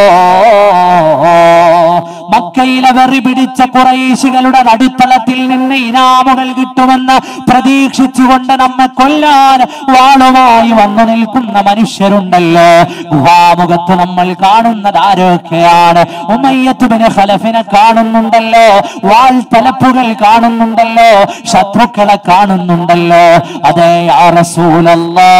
മക്കയിലെ വെറി പിടിച്ച കുറേശികളുടെ നടുത്തളത്തിൽ നിന്ന് ഇനാമുകൾ കിട്ടുമെന്ന് പ്രതീക്ഷിച്ചുകൊണ്ട് നമ്മെ കൊല്ലാൻ വാളുമായി വന്നു നിൽക്കുന്ന മനുഷ്യരുണ്ടല്ലോ ഗുഹാമുഖത്ത് നമ്മൾ കാണുന്നത് ആരൊക്കെയാണ് ഉമയ്യത്തുബിന് ഖലഫിനെ കാണുന്നുണ്ടല്ലോ വാൾ തലപ്പുകൾ കാണുന്നുണ്ടല്ലോ ശത്രുക്കളെ കാണുന്നുണ്ടല്ലോ അതേ യാ റസൂലല്ലാ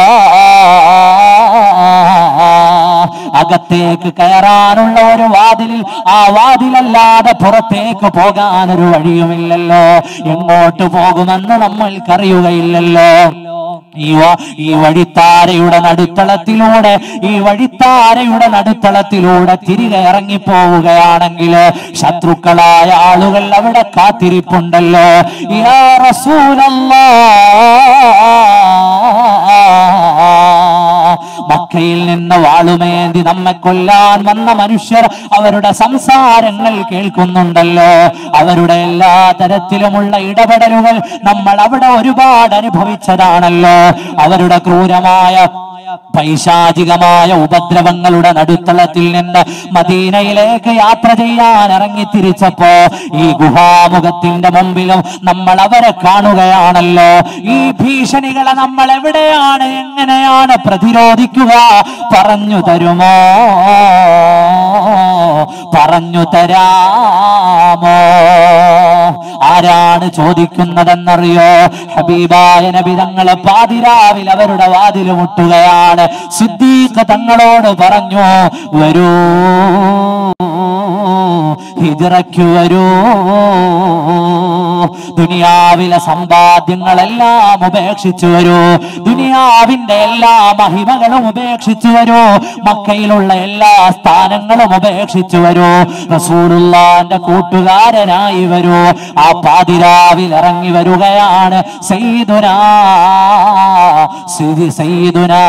അകത്തേക്ക് കയറാനുള്ള ഒരു വാതിലിൽ ആ വാതിലല്ലാതെ പുറത്തേക്ക് പോകാൻ ഒരു വഴിയുമില്ലല്ലോ എങ്ങോട്ട് പോകുമെന്ന് നമ്മൾക്കറിയുകയില്ലല്ലോ ഈ വ- ഈ വഴിത്താരയുടെ നടുത്തളത്തിലൂടെ ഈ വഴിത്താരയുടെ നടുത്തളത്തിലൂടെ തിരികെ ഇറങ്ങിപ്പോവുകയാണെങ്കിൽ ശത്രുക്കളായ ആളുകൾ അവിടെ കാത്തിരിപ്പുണ്ടല്ലോ യാ റസൂലല്ലാ മക്കയിൽ നിന്ന് വാളുമേന്തി നമ്മെ കൊല്ലാൻ വന്ന മനുഷ്യർ അവരുടെ സംസാരങ്ങൾ കേൾക്കുന്നുണ്ടല്ലോ അവരുടെ എല്ലാ തരത്തിലുമുള്ള ഇടപെടലുകൾ നമ്മൾ അവിടെ ഒരുപാട് അനുഭവിച്ചതാണല്ലോ അവരുടെ ക്രൂരമായ പൈശാചികമായ ഉപദ്രവങ്ങളുടെ നടുത്തളത്തിൽ നിന്ന് മദീനയിലേക്ക് യാത്ര ചെയ്യാൻ ഇറങ്ങി തിരിച്ചപ്പോ ഈ ഗുഹാമുഖത്തിന്റെ മുമ്പിലും നമ്മൾ അവരെ കാണുകയാണല്ലോ ഈ ഭീഷണികളെ നമ്മൾ എവിടെയാണ് എങ്ങനെയാണ് പ്രതിരോധിക്കുക പറഞ്ഞു തരുമോ പറഞ്ഞു തരാമോ ആരാണ് ചോദിക്കുന്നതെന്നറിയോ ഹബീബായ നബി തങ്ങളെ പാതിരാവിൽ അവരുടെ വാതിൽ മുട്ടുകയാണ് സിദ്ദീഖ് തങ്ങളോട് പറഞ്ഞു വരൂ ഹിജറയ്ക്കു വരൂ ദുനിയാവിലെ സമ്പാദ്യങ്ങളെല്ലാം ഉപേക്ഷിച്ചു വരൂ ദുനിയാവിന്റെ എല്ലാ മഹിമകളും ഉപേക്ഷിച്ചു വരൂ മക്കയിലുള്ള എല്ലാ സ്ഥാനങ്ങളും ഉപേക്ഷിച്ചു വരൂ റസൂലുള്ളാന്റെ കൂട്ടുകാരനായി വരൂ ആ പാതിരാവിൽ ഇറങ്ങി വരികയാണ് സയ്യിദുനാ സിദി- സയ്യിദുനാ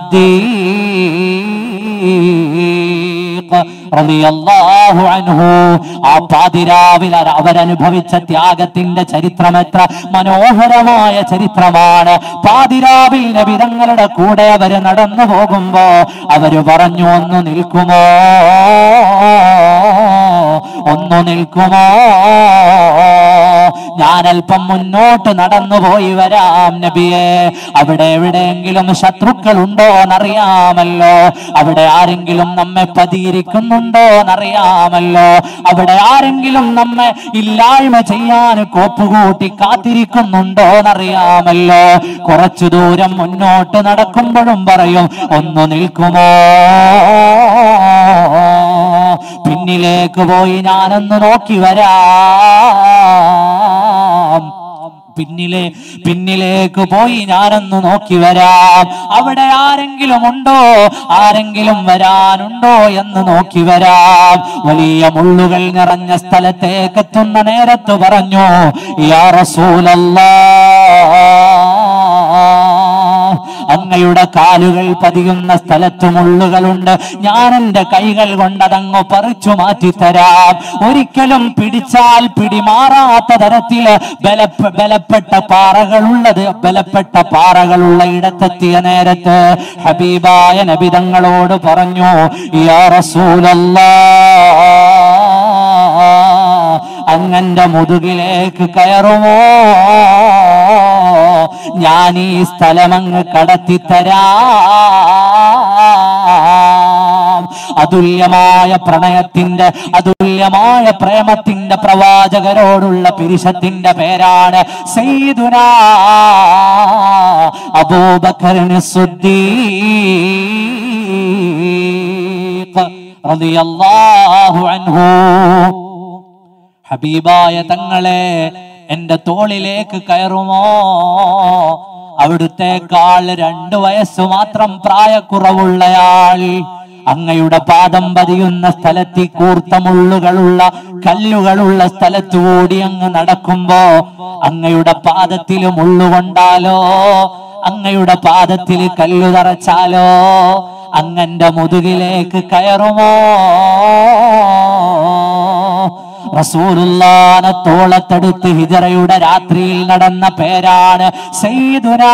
സുദ്ദീഖ് റളിയല്ലാഹു അൻഹു ആ പാതിരാവിൽ അവ- അവരനുഭവിച്ച ത്യാഗത്തിന്റെ ചരിത്രം എത്ര മനോഹരമായ ചരിത്രമാണ് പാതിരാവിൽ നബിതങ്ങളുടെ കൂടെ അവര് നടന്നു പോകുമ്പോ അവര് പറഞ്ഞു ഒന്ന് നിൽക്കുമോ ഒന്ന് നിൽക്കുമോ ഞാൻ അല്പം മുന്നോട്ട് നടന്നു പോയി വരാം നബിയെ അവിടെ എവിടെയെങ്കിലും ശത്രുക്കൾ ഉണ്ടോ എന്നറിയാമല്ലോ അവിടെ ആരെങ്കിലും നമ്മെ പതിയിരിക്കുന്നുണ്ടോ എന്നറിയാമല്ലോ അവിടെ ആരെങ്കിലും നമ്മെ ഇല്ലായ്മ ചെയ്യാൻ കോപ്പുകൂട്ടി കാത്തിരിക്കുന്നുണ്ടോ എന്നറിയാമല്ലോ കുറച്ചു ദൂരം മുന്നോട്ട് നടക്കുമ്പോഴും പറയും ഒന്ന് നിൽക്കുമോ പിന്നിലേക്ക് പോയി ഞാനൊന്ന് നോക്കി വരാം പിന്നിലെ പിന്നിലേക്ക് പോയി ഞാനൊന്ന് നോക്കി വരാം അവിടെ ആരെങ്കിലും ഉണ്ടോ ആരെങ്കിലും വരാനുണ്ടോ എന്ന് നോക്കി വരാം വലിയ മുള്ളുകൾ നിറഞ്ഞ സ്ഥലത്തേക്ക് എത്തുന്ന നേരത്ത് പറഞ്ഞു യാ റസൂലല്ലാ അങ്ങയുടെ കാലുകൾ പതിയുന്ന സ്ഥലത്ത് മുള്ളുകളുണ്ട് ഞാൻ എന്റെ കൈകൾ കൊണ്ടതങ്ങ് പറിച്ചു മാറ്റിത്തരാം ഒരിക്കലും പിടിച്ചാൽ പിടിമാറാത്ത തരത്തില് ബലപ്പ ബലപ്പെട്ട പാറകളുള്ളത് ബലപ്പെട്ട പാറകളുള്ള ഇടത്തെത്തിയ നേരത്ത് ഹബീബായ നബിതങ്ങളോട് പറഞ്ഞു യാ റസൂലല്ലാ അങ്ങന്റെ മുതുകിലേക്ക് കയറുമോ ഞാൻ ഈ സ്ഥലമങ്ങ് കടത്തിത്തരാം അതുല്യമായ പ്രണയത്തിന്റെ അതുല്യമായ പ്രേമത്തിന്റെ പ്രവാചകരോടുള്ള പിരിശത്തിന്റെ പേരാണ് സയ്യിദുന അബൂബക്കറിന് സുദ്ദീഖ് റളിയല്ലാഹു അൻഹു ഹബീബായ തങ്ങളെ എന്റെ തോളിലേക്ക് കയറുമോ അവിടുത്തേക്കാൾ രണ്ടു വയസ്സ് മാത്രം പ്രായക്കുറവുള്ളയാൾ അങ്ങയുടെ പാദം പതിയുന്ന സ്ഥലത്ത് കൂർത്ത മുള്ളുകളുള്ള കല്ലുകളുള്ള സ്ഥലത്തുകൂടി അങ്ങ് നടക്കുമ്പോ അങ്ങയുടെ പാദത്തിൽ മുള്ളുകൊണ്ടാലോ അങ്ങയുടെ പാദത്തിൽ കല്ലു തറച്ചാലോ അങ്ങന്റെ മുതുകിലേക്ക് കയറുമോ റസൂലുള്ളാനെ തോളത്തെടുത്ത് ഹിജറയുടെ രാത്രിയിൽ നടന്ന പേരാണ് സയ്യിദുനാ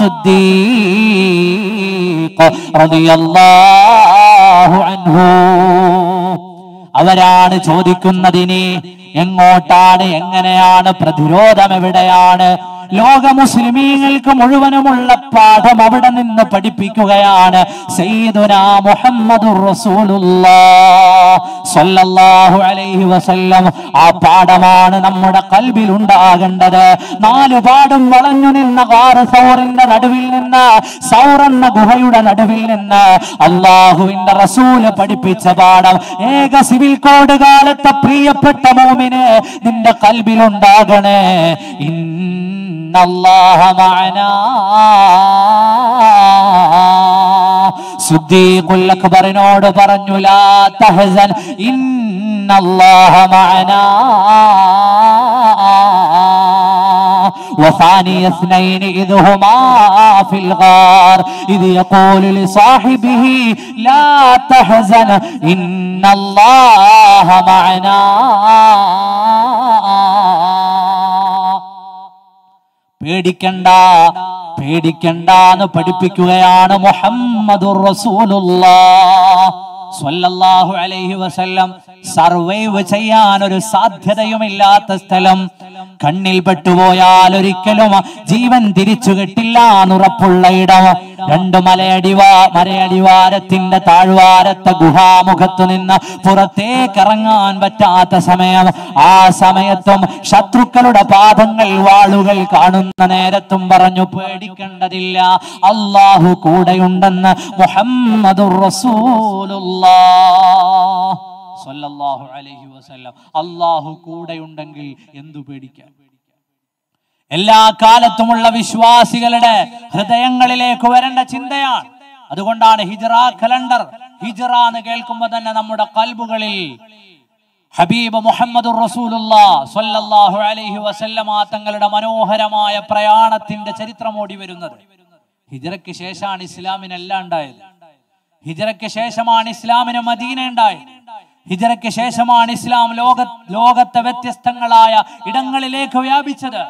സുദ്ദീഖ് റളിയല്ലാഹു അൻഹു അവരാണ് ചോദിക്കുന്നതിന് എങ്ങോട്ടാണ് എങ്ങനെയാണ് പ്രതിരോധം എവിടെയാണ് ലോക മുസ്ലിമീങ്ങൾക്ക് മുഴുവനുമുള്ള പാഠം അവിടെ നിന്ന് പഠിപ്പിക്കുകയാണ് സയ്യിദുന മുഹമ്മദുർ റസൂലുള്ളാഹ് സ്വല്ലല്ലാഹു അലൈഹി വസല്ലം ആ പാഠമാണ് നമ്മുടെ കൽബിൽ ഉണ്ടാകേണ്ടത് നാല് പാടും വളഞ്ഞു നിന്ന കാറ് സൗറിന്റെ നടുവിൽ നിന്ന് സൗർ എന്ന ഗുഹയുടെ നടുവിൽ നിന്ന് അള്ളാഹുവിന്റെ റസൂല് പഠിപ്പിച്ച പാഠം ഏക സിവിൽ കോഡ് കാലത്തെ പ്രിയപ്പെട്ട മോമിന് നിന്റെ കൽബിലുണ്ടാകണേ ഇന്നല്ലാഹ മഅനാ സുദ്ദീഖുൽ അക്ബറിനോട് പറഞ്ഞു ലാ തഹസൻ ഇന്നല്ലാഹ മഅനാ وثاني اثنين إذ هما في الغار إذ يقول لصاحبه لا تحزن إن الله معنا പേടിക്കണ്ട പേടിക്കണ്ടെന്ന് പഠിപ്പിക്കുകയാണ് മുഹമ്മദുർ റസൂലുള്ളാഹ് സ്വല്ലല്ലാഹു അലൈഹി വസല്ലം സർവൈവ് ചെയ്യാൻ ഒരു സാധ്യതയുമില്ലാത്ത സ്ഥലം കണ്ണിൽ പെട്ടുപോയാൽ ഒരിക്കലും ജീവൻ തിരിച്ചു കിട്ടില്ല എന്നുറപ്പുള്ള ഇടം രണ്ട് മലയടിവാ മലയടിവാരത്തിന്റെ താഴ്വാരത്തെ ഗുഹാമുഖത്തു നിന്ന് പുറത്തേക്ക് ഇറങ്ങാൻ പറ്റാത്ത സമയം ആ സമയത്തും ശത്രുക്കളുടെ പാദങ്ങൾ വാളുകൾ കാണുന്ന നേരത്തും പറഞ്ഞു പേടിക്കേണ്ടതില്ല അള്ളാഹു കൂടെയുണ്ടെന്ന് മുഹമ്മദുർ റസൂലുള്ളാഹ് സ്വല്ലല്ലാഹു അലൈഹി വസല്ലം അള്ളാഹു കൂടെയുണ്ടെങ്കിൽ എന്തു പേടിക്കാൻ എല്ലാ കാലത്തുമുള്ള വിശ്വാസികളുടെ ഹൃദയങ്ങളിലേക്ക് വരേണ്ട ചിന്തയാണ് അതുകൊണ്ടാണ് ഹിജറ കലണ്ടർ ഹിജറ എന്ന് കേൾക്കുമ്പോൾ തന്നെ നമ്മുടെ കൽബുകളിൽ ഹബീബ് മുഹമ്മദ് സ്വല്ലല്ലാഹു അലൈഹി വസല്ലമ തങ്ങളുടെ മനോഹരമായ പ്രയാണത്തിന്റെ ചരിത്രം ഓടി വരുന്നത് ഹിജറയ്ക്ക് ശേഷമാണ് ഇസ്ലാമിനെല്ലാം ഉണ്ടായത് ഹിജറയ്ക്ക് ശേഷമാണ് ഇസ്ലാമിന് മദീന ഉണ്ടായത് ഹിജറയ്ക്ക് ശേഷമാണ് ഇസ്ലാം ലോക ലോകത്തെ വ്യത്യസ്തങ്ങളായ ഇടങ്ങളിലേക്ക് വ്യാപിച്ചത്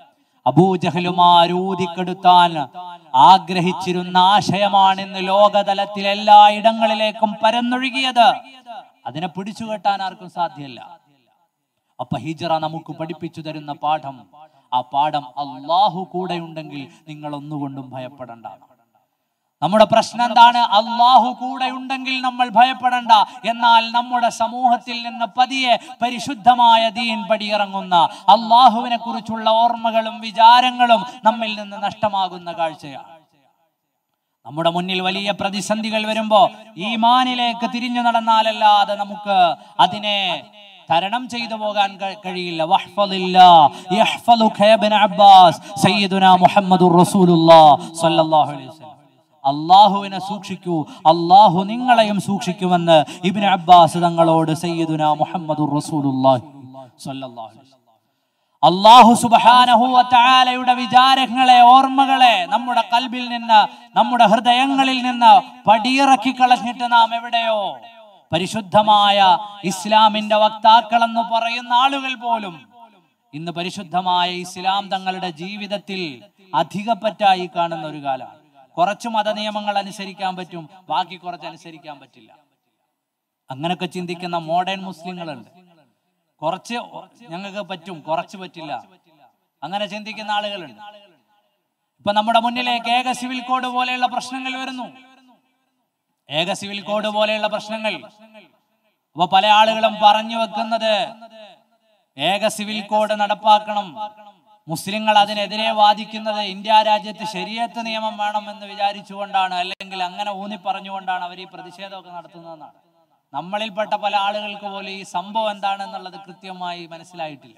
അബൂജഹലുമാരൂതിക്കെടുത്താൻ ആഗ്രഹിച്ചിരുന്ന ആശയമാണ് ഇന്ന് ലോകതലത്തിൽ എല്ലാ ഇടങ്ങളിലേക്കും പരന്നൊഴുകിയത് അതിനെ പിടിച്ചുകെട്ടാൻ ആർക്കും സാധ്യമല്ല അപ്പൊ ഹിജറ നമുക്ക് പഠിപ്പിച്ചു തരുന്ന പാഠം ആ പാഠം അള്ളാഹു കൂടെ ഉണ്ടെങ്കിൽ നിങ്ങൾ ഒന്നുകൊണ്ടും ഭയപ്പെടണ്ട നമ്മുടെ പ്രശ്നം എന്താണ് അള്ളാഹു കൂടെ ഉണ്ടെങ്കിൽ നമ്മൾ ഭയപ്പെടണ്ട എന്നാൽ നമ്മുടെ സമൂഹത്തിൽ നിന്ന് പതിയെ പരിശുദ്ധമായ ദീൻ പടിയിറങ്ങുന്ന അള്ളാഹുവിനെ കുറിച്ചുള്ള ഓർമ്മകളും വിചാരങ്ങളും നമ്മിൽ നിന്ന് നഷ്ടമാകുന്ന കാഴ്ചയാണ് നമ്മുടെ മുന്നിൽ വലിയ പ്രതിസന്ധികൾ വരുമ്പോ ഈമാനിലേക്ക് തിരിഞ്ഞു നടന്നാലല്ലാതെ നമുക്ക് അതിനെ തരണം ചെയ്തു പോകാൻ ക- കഴിയില്ല വഹ്ഫദില്ലാ യഹ്ഫദുക യാ ഇബ്ന അബ്ബാസ് സയ്യിദുനാ മുഹമ്മദുർ റസൂലുള്ളാഹ് സ്വല്ലല്ലാഹു അലൈഹി വസല്ലം അള്ളാഹുവിനെ സൂക്ഷിക്കൂ അള്ളാഹു നിങ്ങളെയും സൂക്ഷിക്കുമെന്ന് ഇബ്നു അബ്ബാസ് തങ്ങളോട് സയ്യിദുനാ മുഹമ്മദുർ റസൂലുള്ളാഹി സ്വല്ലല്ലാഹു അലൈഹി വസല്ലം അള്ളാഹു സുബാനഹു വതആലയുടെ വിചാരങ്ങളെ ഓർമ്മകളെ നമ്മുടെ കൽബിൽ നിന്ന് നമ്മുടെ ഹൃദയങ്ങളിൽ നിന്ന് പടിയിറക്കി കളഞ്ഞിട്ട് നാം എവിടെയോ പരിശുദ്ധമായ ഇസ്ലാമിന്റെ വക്താക്കൾ എന്ന് പറയുന്ന ആളുകൾ പോലും ഇന്ന് പരിശുദ്ധമായ ഇസ്ലാം തങ്ങളുടെ ജീവിതത്തിൽ അധികപ്പറ്റായി കാണുന്ന ഒരു കാലമാണ് കുറച്ച് മതനിയമങ്ങൾ അനുസരിക്കാൻ പറ്റും ബാക്കി കുറച്ച് അനുസരിക്കാൻ പറ്റില്ല അങ്ങനൊക്കെ ചിന്തിക്കുന്ന മോഡേൺ മുസ്ലിങ്ങളുണ്ട് കുറച്ച് ഞങ്ങൾക്ക് പറ്റും കുറച്ച് പറ്റില്ല അങ്ങനെ ചിന്തിക്കുന്ന ആളുകളുണ്ട് ഇപ്പൊ നമ്മുടെ മുന്നിലേക്ക് ഏക സിവിൽ കോഡ് പോലെയുള്ള പ്രശ്നങ്ങൾ വരുന്നു ഏക സിവിൽ കോഡ് പോലെയുള്ള പ്രശ്നങ്ങൾ അപ്പൊ പല ആളുകളും പറഞ്ഞു വെക്കുന്നത് ഏക സിവിൽ കോഡ് നടപ്പാക്കണം മുസ്ലിങ്ങൾ അതിനെതിരെ വാദിക്കുന്നത് ഇന്ത്യ രാജ്യത്ത് ശരിയത്ത് നിയമം വേണമെന്ന് വിചാരിച്ചുകൊണ്ടാണ് അല്ലെങ്കിൽ അങ്ങനെ ഊന്നി പറഞ്ഞുകൊണ്ടാണ് അവർ ഈ പ്രതിഷേധമൊക്കെ നടത്തുന്നതെന്നാണ് നമ്മളിൽപ്പെട്ട പല ആളുകൾക്ക് പോലും ഈ സംഭവം എന്താണെന്നുള്ളത് കൃത്യമായി മനസ്സിലായിട്ടില്ല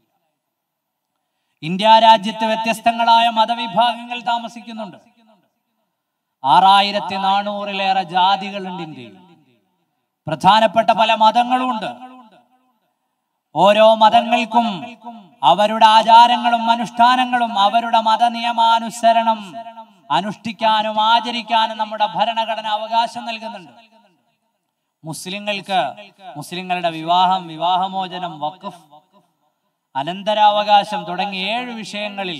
ഇന്ത്യ രാജ്യത്ത് വ്യത്യസ്തങ്ങളായ മതവിഭാഗങ്ങൾ താമസിക്കുന്നുണ്ട് ആറായിരത്തി നാനൂറിലേറെ ജാതികളുണ്ട് ഇന്ത്യയിൽ പ്രധാനപ്പെട്ട പല മതങ്ങളുമുണ്ട് ഓരോ മതങ്ങൾക്കും അവരുടെ ആചാരങ്ങളും അനുഷ്ഠാനങ്ങളും അവരുടെ മതനിയമാനുസരണം അനുഷ്ഠിക്കാനും ആചരിക്കാനും നമ്മുടെ ഭരണഘടന അവകാശം നൽകുന്നുണ്ട് മുസ്ലിങ്ങൾക്ക് മുസ്ലിങ്ങളുടെ വിവാഹം വിവാഹമോചനം വഖഫ് അനന്തരാവകാശം തുടങ്ങിയ ഏഴ് വിഷയങ്ങളിൽ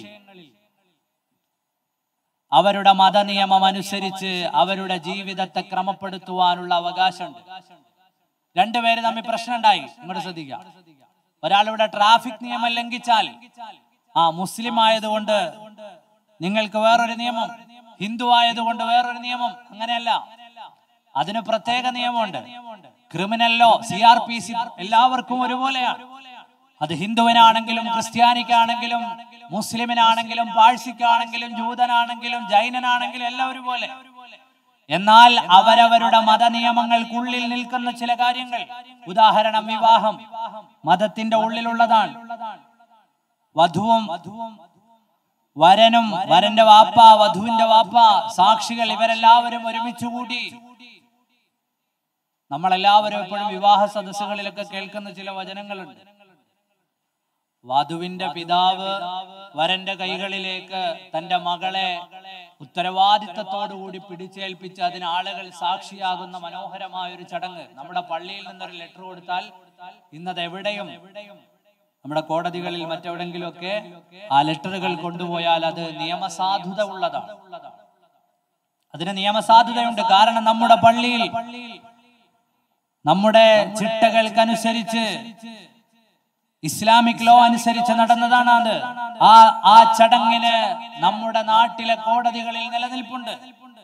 അവരുടെ മതനിയമം അനുസരിച്ച് അവരുടെ ജീവിതത്തെ ക്രമപ്പെടുത്തുവാനുള്ള അവകാശമുണ്ട് രണ്ടുപേര് തമ്മിൽ പ്രശ്നം ഉണ്ടായി ഇങ്ങോട്ട് ശ്രദ്ധിക്കുക ഒരാളിവിടെ ട്രാഫിക് നിയമം ലംഘിച്ചാൽ ആ മുസ്ലിം ആയതുകൊണ്ട് നിങ്ങൾക്ക് വേറൊരു നിയമം ഹിന്ദു ആയതുകൊണ്ട് വേറൊരു നിയമം അങ്ങനെയല്ല അതിന് പ്രത്യേക നിയമമുണ്ട് criminal law C R P C എല്ലാവർക്കും ഒരുപോലെയാണ് അത് ഹിന്ദുവിനാണെങ്കിലും ക്രിസ്ത്യാനിക്കാണെങ്കിലും മുസ്ലിമിനാണെങ്കിലും പാഴ്സിക്കാണെങ്കിലും ജൂതനാണെങ്കിലും ജൈനനാണെങ്കിലും എല്ലാം ഒരുപോലെ എന്നാൽ അവരവരുടെ മതനിയമങ്ങൾക്കുള്ളിൽ നിൽക്കുന്ന ചില കാര്യങ്ങൾ ഉദാഹരണം വിവാഹം മതത്തിന്റെ ഉള്ളിലുള്ളതാണ് വധുവും വരനും വരന്റെ വാപ്പ വധുവിന്റെ വാപ്പ സാക്ഷികൾ ഇവരെല്ലാവരും ഒരുമിച്ച് കൂടി നമ്മളെല്ലാവരും എപ്പോഴും വിവാഹ സദസ്സുകളിലൊക്കെ കേൾക്കുന്ന ചില വചനങ്ങളുണ്ട് വധുവിന്റെ പിതാവ് വരന്റെ കൈകളിലേക്ക് തന്റെ മകളെ ഉത്തരവാദിത്തത്തോടുകൂടി പിടിച്ചേൽപ്പിച്ച് അതിന് ആളുകൾ സാക്ഷിയാകുന്ന മനോഹരമായ ഒരു ചടങ്ങ് നമ്മുടെ പള്ളിയിൽ നിന്നൊരു ലെറ്റർ കൊടുത്താൽ ഇന്നത് എവിടെയും നമ്മുടെ കോടതികളിൽ മറ്റെവിടെങ്കിലുമൊക്കെ ആ ലെറ്ററുകൾ കൊണ്ടുപോയാൽ അത് നിയമസാധുത ഉള്ളതാണ് അതിന് നിയമസാധുതയുണ്ട് കാരണം നമ്മുടെ പള്ളിയിൽ നമ്മുടെ ചിട്ടകൾക്കനുസരിച്ച് ഇസ്ലാമിക് ലോ അനുസരിച്ച് നടന്നതാണ് അത് ആ ആ ചടങ്ങിന് നമ്മുടെ നാട്ടിലെ കോടതികളിൽ നിലനിൽപ്പുണ്ട്